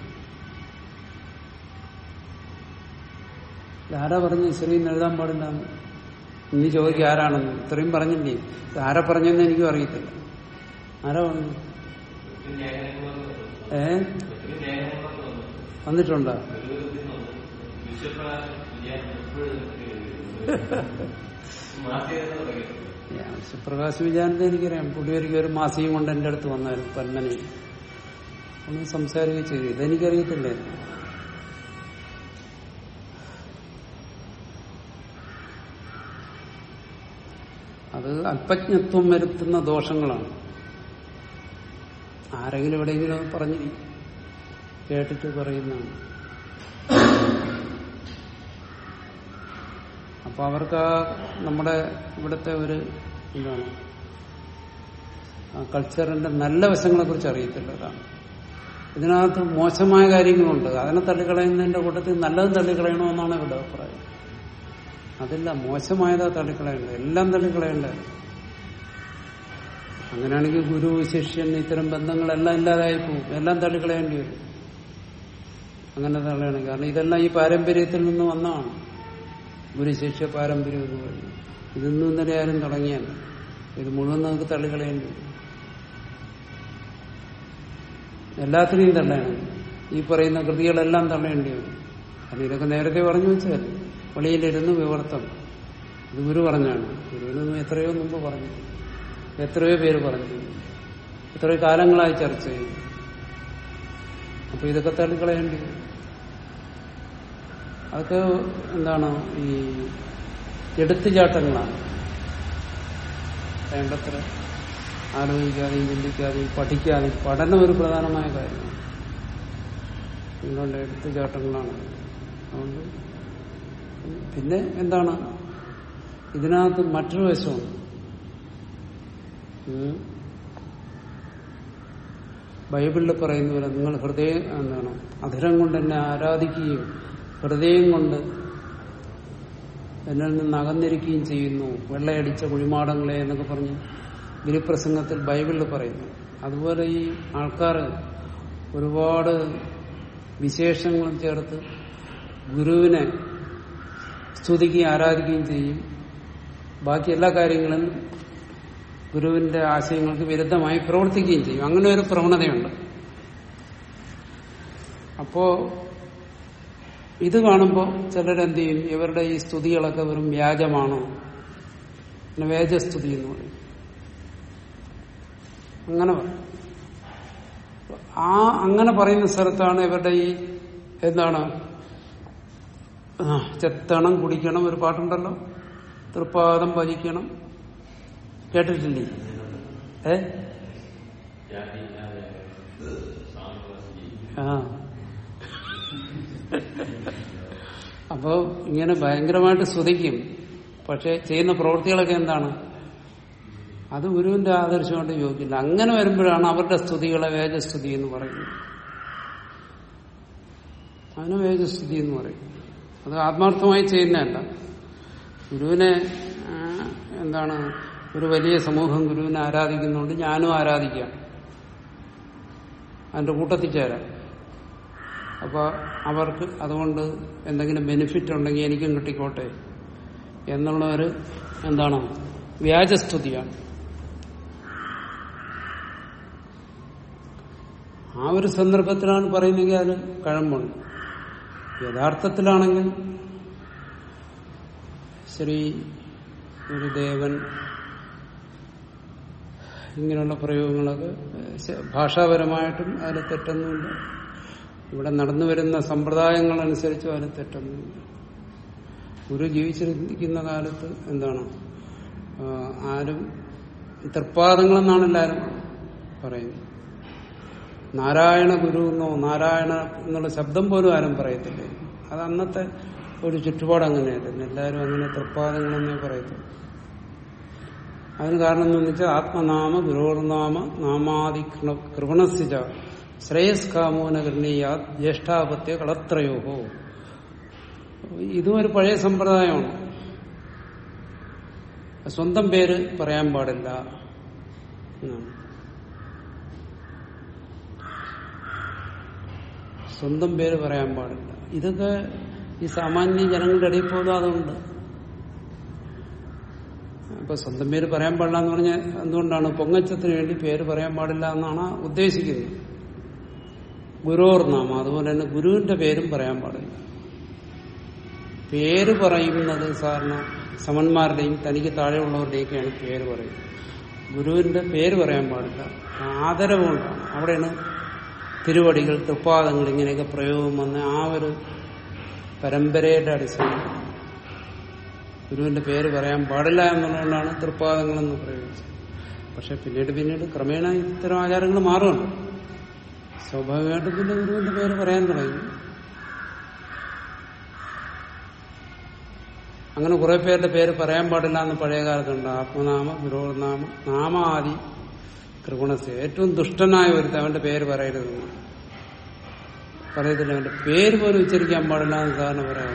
ആരാ പറഞ്ഞു ശ്രീ എഴുതാൻ പാടില്ല ഇനി ചോദിക്കുക ആരാണെന്ന് ഇത്രയും പറഞ്ഞില്ലേ ഇത് ആരാ പറഞ്ഞെന്ന് എനിക്കും അറിയത്തില്ല ആരാ പറഞ്ഞു ഏ വന്നിട്ടുണ്ടോ സുപ്രകാശ് വിചാരത്തെ എനിക്കറിയാം പുള്ളി ഒരിക്കൽ ഒരു മാസികം കൊണ്ട് എന്റെ അടുത്ത് വന്നായിരുന്നു പന്മനെ ഒന്ന് സംസാരിക്കുകയും ചെയ്തു ഇതെനിക്കറിയത്തില്ലായിരുന്നു അത് അല്പജ്ഞത്വം വരുത്തുന്ന ദോഷങ്ങളാണ് ആരെങ്കിലും എവിടെയെങ്കിലും അത് പറഞ്ഞിരിക്കും കേട്ടിട്ട് പറയുന്നതാണ് അപ്പൊ അവർക്ക് ആ നമ്മുടെ ഇവിടുത്തെ ഒരു എന്താണ് ആ കൾച്ചറിന്റെ നല്ല വശങ്ങളെ കുറിച്ച് അറിയത്തില്ല അതാണ് ഇതിനകത്ത് മോശമായ കാര്യങ്ങളുണ്ട് അതിനെ തള്ളിക്കളയുന്നതിന്റെ കൂട്ടത്തിൽ നല്ലതും തള്ളിക്കളയണമെന്നാണ് ഇവിടെ അഭിപ്രായം അതില്ല മോശമായതാ തള്ളിക്കളയേണ്ടത് എല്ലാം തള്ളിക്കളയേണ്ടത് അങ്ങനെയാണെങ്കിൽ ഗുരു ശിഷ്യൻ ഇത്തരം ബന്ധങ്ങളെല്ലാം ഇല്ലാതായി പോകും എല്ലാം തള്ളിക്കളയേണ്ടി വരും അങ്ങനെ തള്ളിയാണ് കാരണം ഇതെല്ലാം ഈ പാരമ്പര്യത്തിൽ നിന്ന് വന്നതാണ് ഗുരുശിഷ്യ പാരമ്പര്യം എന്ന് പറയുന്നത് ഇതൊന്നും ഇന്നലെ ആരും തുടങ്ങിയല്ല ഇത് മുഴുവൻ നമുക്ക് തള്ളിക്കളയേണ്ടി വരും എല്ലാത്തിനെയും തള്ളയാണ് ഈ പറയുന്ന കൃതികളെല്ലാം തള്ളേണ്ടി വരും കാരണം ഇതൊക്കെ നേരത്തെ പറഞ്ഞു വെച്ചതല്ലേ വെളിയിലിരുന്ന് വിവർത്തം ഇത് ഗുരു പറഞ്ഞാണ് ഗുരുവിന് എത്രയോ മുമ്പ് പറഞ്ഞു എത്രയോ പേര് പറഞ്ഞു എത്രയോ കാലങ്ങളായി ചർച്ച ചെയ്തു അപ്പൊ ഇതൊക്കെ തള്ളിക്കളയേണ്ടി വരും അതൊക്കെ എന്താണ് ഈ എടുത്തുചാട്ടങ്ങളാണ് വേണ്ടത്ര ആലോചിക്കാതെയും ചിന്തിക്കാതെയും പഠിക്കാതെയും പഠനം ഒരു പ്രധാനമായ കാര്യമാണ് നിങ്ങളുടെ എടുത്തുചാട്ടങ്ങളാണ് അതുകൊണ്ട് പിന്നെ എന്താണ് ഇതിനകത്ത് മറ്റൊരു വശമുണ്ട് ഉം. ബൈബിളിൽ പറയുന്ന പോലെ നിങ്ങൾ ഹൃദയം എന്താണ് അധരം കൊണ്ട് എന്നെ ആരാധിക്കുകയും ഹൃദയം കൊണ്ട് എന്നിൽ നിന്ന് അകന്നിരിക്കുകയും ചെയ്യുന്നു വെള്ളയടിച്ച കുഴിമാടങ്ങളെ എന്നൊക്കെ പറഞ്ഞ് ഗിരിപ്രസംഗത്തിൽ ബൈബിളിൽ പറയുന്നു അതുപോലെ ഈ ആൾക്കാർ ഒരുപാട് വിശേഷങ്ങളും ചേർത്ത് ഗുരുവിനെ സ്തുതിക്കുകയും ആരാധിക്കുകയും ചെയ്യും ബാക്കി എല്ലാ കാര്യങ്ങളും ഗുരുവിന്റെ ആശയങ്ങൾക്ക് വിരുദ്ധമായി പ്രവർത്തിക്കുകയും ചെയ്യും അങ്ങനെ ഒരു പ്രവണതയുണ്ട് അപ്പോ ഇത് കാണുമ്പോൾ ചിലരെന്ത് ചെയ്യും ഇവരുടെ ഈ സ്തുതികളൊക്കെ വെറും വ്യാജമാണോ പിന്നെ വേജസ്തുതി എന്ന് പറയും അങ്ങനെ പറയും ആ അങ്ങനെ പറയുന്ന സ്ഥലത്താണ് ഇവരുടെ ഈ എന്താണ് ആ, ചെത്തണം കുടിക്കണം ഒരു പാട്ടുണ്ടല്ലോ തൃപ്പാദം ഭജിക്കണം കേട്ടിട്ടില്ലേ ഏ ആ അപ്പോ ഇങ്ങനെ ഭയങ്കരമായിട്ട് സ്തുതിക്കും പക്ഷെ ചെയ്യുന്ന പ്രവൃത്തികളൊക്കെ എന്താണ് അത് ഗുരുവിന്റെ ആദർശമായിട്ട് യോജിക്കില്ല അങ്ങനെ വരുമ്പോഴാണ് അവരുടെ സ്തുതികളെ വേദസ്തുതി എന്ന് പറയുന്നത് അതിന് വേദസ്തുതി എന്ന് പറയും അത് ആത്മാർത്ഥമായി ചെയ്യുന്നതല്ല ഗുരുവിനെ ആ, എന്താണ് ഒരു വലിയ സമൂഹം ഗുരുവിനെ ആരാധിക്കുന്നുണ്ട് ഞാനും ആരാധിക്കാം അതിന്റെ കൂട്ടത്തിൽ ചേരാം അപ്പൊ അവർക്ക് അതുകൊണ്ട് എന്തെങ്കിലും ബെനിഫിറ്റ് ഉണ്ടെങ്കിൽ എനിക്കും കിട്ടിക്കോട്ടെ എന്നുള്ള ഒരു എന്താണ് വ്യാജസ്തുതിയാണ് ആ ഒരു സന്ദർഭത്തിലാണ് പറയുന്നെങ്കിൽ അതിന് കഴമ്പുണ്ട് യഥാർത്ഥത്തിലാണെങ്കിൽ ശ്രീ ഗുരുദേവൻ ഇങ്ങനെയുള്ള പ്രയോഗങ്ങളൊക്കെ ശ- ഭാഷാപരമായിട്ടും അതിൽ തെറ്റൊന്നുമില്ല ഇവിടെ നടന്നു വരുന്ന സമ്പ്രദായങ്ങളനുസരിച്ചും അതിൽ തെറ്റൊന്നുമില്ല ഗുരു ജീവിച്ചിരിക്കുന്ന കാലത്ത് എന്താണ് ആ, ആരും തൃപ്പാദങ്ങളെന്നാണ് എല്ലാവരും പറയുന്നത് നാരായണ ഗുരു എന്നോ നാരായണ എന്നുള്ള ശബ്ദം പോലും ആരും പറയത്തില്ല അത് അന്നത്തെ ഒരു ചുറ്റുപാട് അങ്ങനെയായിരുന്നു എല്ലാവരും അങ്ങനെ തൃപ്പാദങ്ങളെന്നേ പറയത്തുള്ളൂ അതിന് കാരണം എന്താണെന്ന് വെച്ചാൽ ആത്മനാമ ഗുരുർനാമ നാമാദി കൃണ- കൃപണസിജ ശ്രേയസ് കാമോന കൃണീയാ ജ്യേഷ്ഠാപത്യ കളത്രയോഹോ ഇതും ഒരു പഴയ സമ്പ്രദായമാണ് സ്വന്തം പേര് പറയാൻ പാടില്ല എന്നാണ് സ്വന്തം പേര് പറയാൻ പാടില്ല ഇതൊക്കെ ഈ സാമാന്യ ജനങ്ങളുടെ ഇടയിൽ പോലും അതുണ്ട് അപ്പൊ സ്വന്തം പേര് പറയാൻ പാടില്ല എന്ന് പറഞ്ഞാൽ എന്തുകൊണ്ടാണ് പൊങ്ങച്ചത്തിന് വേണ്ടി പേര് പറയാൻ പാടില്ല എന്നാണ് ഉദ്ദേശിക്കുന്നത് ഗുരുവർ നാമം അതുപോലെ തന്നെ ഗുരുവിന്റെ പേരും പറയാൻ പാടില്ല പേര് പറയുന്നത് സാധാരണ സമന്മാരുടെയും തനിക്ക് താഴെയുള്ളവരുടെയൊക്കെയാണ് പേര് പറയുന്നത് ഗുരുവിന്റെ പേര് പറയാൻ പാടില്ല ആദരവുകൊണ്ടാണ് അവിടെയാണ് തിരുവടികൾ തൃപ്പാദങ്ങൾ ഇങ്ങനെയൊക്കെ പ്രയോഗം വന്ന് ആ ഒരു പരമ്പരയുടെ അടിസ്ഥാനം ഗുരുവിന്റെ പേര് പറയാൻ പാടില്ല എന്നുള്ളതുകൊണ്ടാണ് തൃപ്പാദങ്ങളെന്ന് പ്രയോഗിച്ചത് പക്ഷെ പിന്നീട് പിന്നീട് ക്രമേണ ഇത്തരം ആചാരങ്ങൾ മാറുന്നുണ്ട് സ്വാഭാവികമായിട്ടും പിന്നെ ഗുരുവിന്റെ പേര് പറയാൻ തുടങ്ങി അങ്ങനെ കുറെ പേരുടെ പേര് പറയാൻ പാടില്ല എന്ന് പഴയ കാലത്തുണ്ട് ആത്മനാമ ഗുരുനാമ നാമാദി കൃഗുണസ്യ ഏറ്റവും ദുഷ്ടനായ ഒരു അവന്റെ പേര് പറയരുതെന്ന് പറയത്തില്ല അവന്റെ പേര് പോലും ഉച്ചരിക്കാൻ പാടില്ല എന്ന് സാധാരണ പറയാം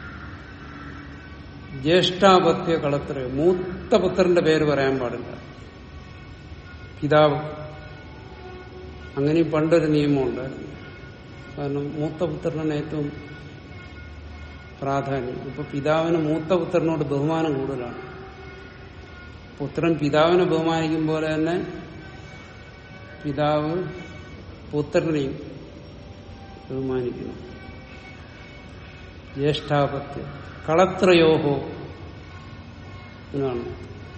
ജ്യേഷ്ഠാപത്യ കളത്ര മൂത്ത പുത്രന്റെ പേര് പറയാൻ പാടില്ല പിതാവ് അങ്ങനെയും പണ്ടൊരു നിയമം ഉണ്ടായിരുന്നു കാരണം മൂത്ത പുത്രനാണ് ഏറ്റവും പ്രാധാന്യം ഇപ്പൊ പിതാവിന് മൂത്ത പുത്രനോട് ബഹുമാനം കൂടുതലാണ് പുത്രൻ പിതാവിനെ ബഹുമാനിക്കും പോലെ തന്നെ പിതാവ് പുത്രനെയും ബഹുമാനിക്കുന്നു ജ്യേഷ്ഠാപത്യം കളത്രയോഹോ എന്നാണ്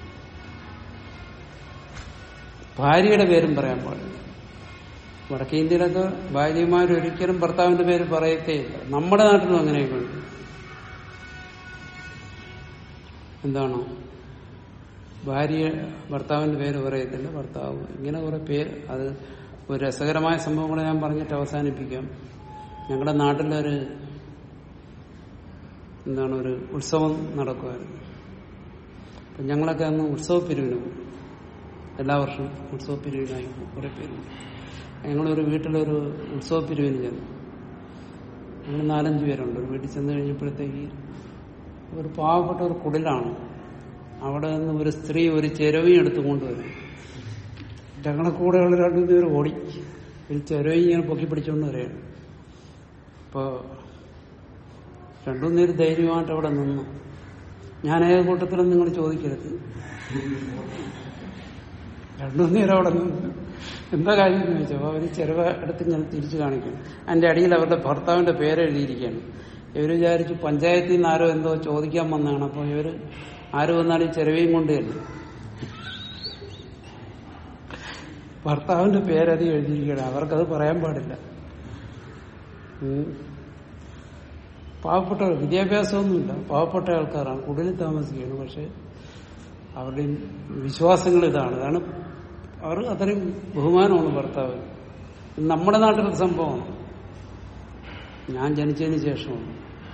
ഭാര്യയുടെ പേരും പറയാൻ പാടില്ല വടക്കേ ഇന്ത്യയിലൊക്കെ ഭാര്യമാർ ഒരിക്കലും ഭർത്താവിന്റെ പേര് പറയത്തേയില്ല നമ്മുടെ നാട്ടിലും അങ്ങനെയൊക്കെ ഉണ്ട് എന്താണ് ഭാര്യ ഭർത്താവിന്റെ പേര് പറയത്തില്ല ഭർത്താവ് ഇങ്ങനെ കുറെ പേര് അത് ഒരു രസകരമായ സംഭവങ്ങൾ ഞാൻ പറഞ്ഞിട്ട് അവസാനിപ്പിക്കാം ഞങ്ങളുടെ നാട്ടിലൊരു എന്താണ് ഒരു ഉത്സവം നടക്കുമായിരുന്നു അപ്പം ഞങ്ങളൊക്കെ അന്ന് ഉത്സവ പിരിവിന് പോകും എല്ലാ വർഷവും ഉത്സവ പിരിവിനായി പോകും കുറെ പേരുണ്ട് ഞങ്ങളൊരു വീട്ടിലൊരു ഉത്സവ പിരിവിന് ചെന്നു ഞങ്ങൾ നാലഞ്ച് പേരുണ്ട് ഒരു വീട്ടിൽ ചെന്ന് കഴിഞ്ഞപ്പോഴത്തേക്ക് ഒരു പാവപ്പെട്ട ഒരു കുടിലാണ് അവിടെ നിന്ന് ഒരു സ്ത്രീ ഒരു ചെരവി എടുത്തുകൊണ്ട് വരും ഞങ്ങളുടെ കൂടെയുള്ള രണ്ടു പേര് ഓടി ഒരു ചെരവി ഇങ്ങനെ പൊക്കി പിടിച്ചുകൊണ്ട് വരികയാണ് അപ്പോ രണ്ടും നേരം ധൈര്യമായിട്ട് അവിടെ നിന്നു ഞാൻ ഏത് കൂട്ടത്തിലും നിങ്ങൾ ചോദിക്കരുത് രണ്ടു നേരം അവിടെ നിന്ന് എന്താ കാര്യം എന്ന് ചോദിച്ചപ്പോ അവര് ചെറുവ എടുത്ത് ഞാൻ തിരിച്ചു കാണിക്കണം അതിന്റെ അടിയിൽ അവരുടെ ഭർത്താവിന്റെ പേര് എഴുതിയിരിക്കുകയാണ് ഇവര് വിചാരിച്ചു പഞ്ചായത്തിൽ നിന്ന് ആരോ എന്തോ ചോദിക്കാൻ വന്നതാണ് അപ്പൊ ഇവര് ആര് വന്നാലും ഈ ചെറുവയും കൊണ്ട് തന്നെ ഭർത്താവിന്റെ പേരത് എഴുതിയിരിക്കുകയാണ് അവർക്കത് പറയാൻ പാടില്ല ഉം. പാവപ്പെട്ട വിദ്യാഭ്യാസമൊന്നുമില്ല പാവപ്പെട്ട ആൾക്കാരാണ് കൂടുതൽ താമസിക്കുകയാണ് പക്ഷെ അവരുടെ വിശ്വാസങ്ങൾ ഇതാണ് അതാണ് അവർ അത്രയും ബഹുമാനമാണ് ഭർത്താവ് ഇത് നമ്മുടെ നാട്ടിലൊരു സംഭവമാണ് ഞാൻ ജനിച്ചതിന് ശേഷമാണ്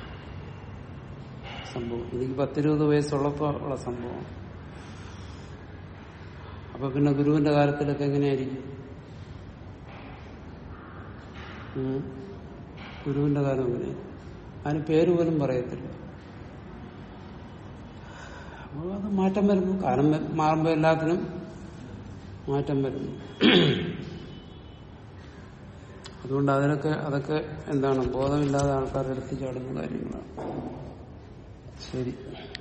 സംഭവം എനിക്ക് പത്തിരുപത് വയസ്സുള്ളപ്പോ ഉള്ള സംഭവമാണ് അപ്പൊ പിന്നെ ഗുരുവിന്റെ കാലത്തിലൊക്കെ എങ്ങനെയായിരിക്കും ഉം. ഗുരുവിന്റെ കാലം എങ്ങനെയായിരിക്കും അതിന് പേര് പോലും പറയത്തില്ല അപ്പോൾ അത് മാറ്റം വരുന്നു കാലം വ- മാറുമ്പോൾ എല്ലാത്തിനും മാറ്റം വരുന്നു അതുകൊണ്ട് അതിനൊക്കെ അതൊക്കെ എന്താണ് ബോധമില്ലാതെ ആൾക്കാർ എടുത്തു ചാടുന്ന കാര്യങ്ങളാണ് ശരി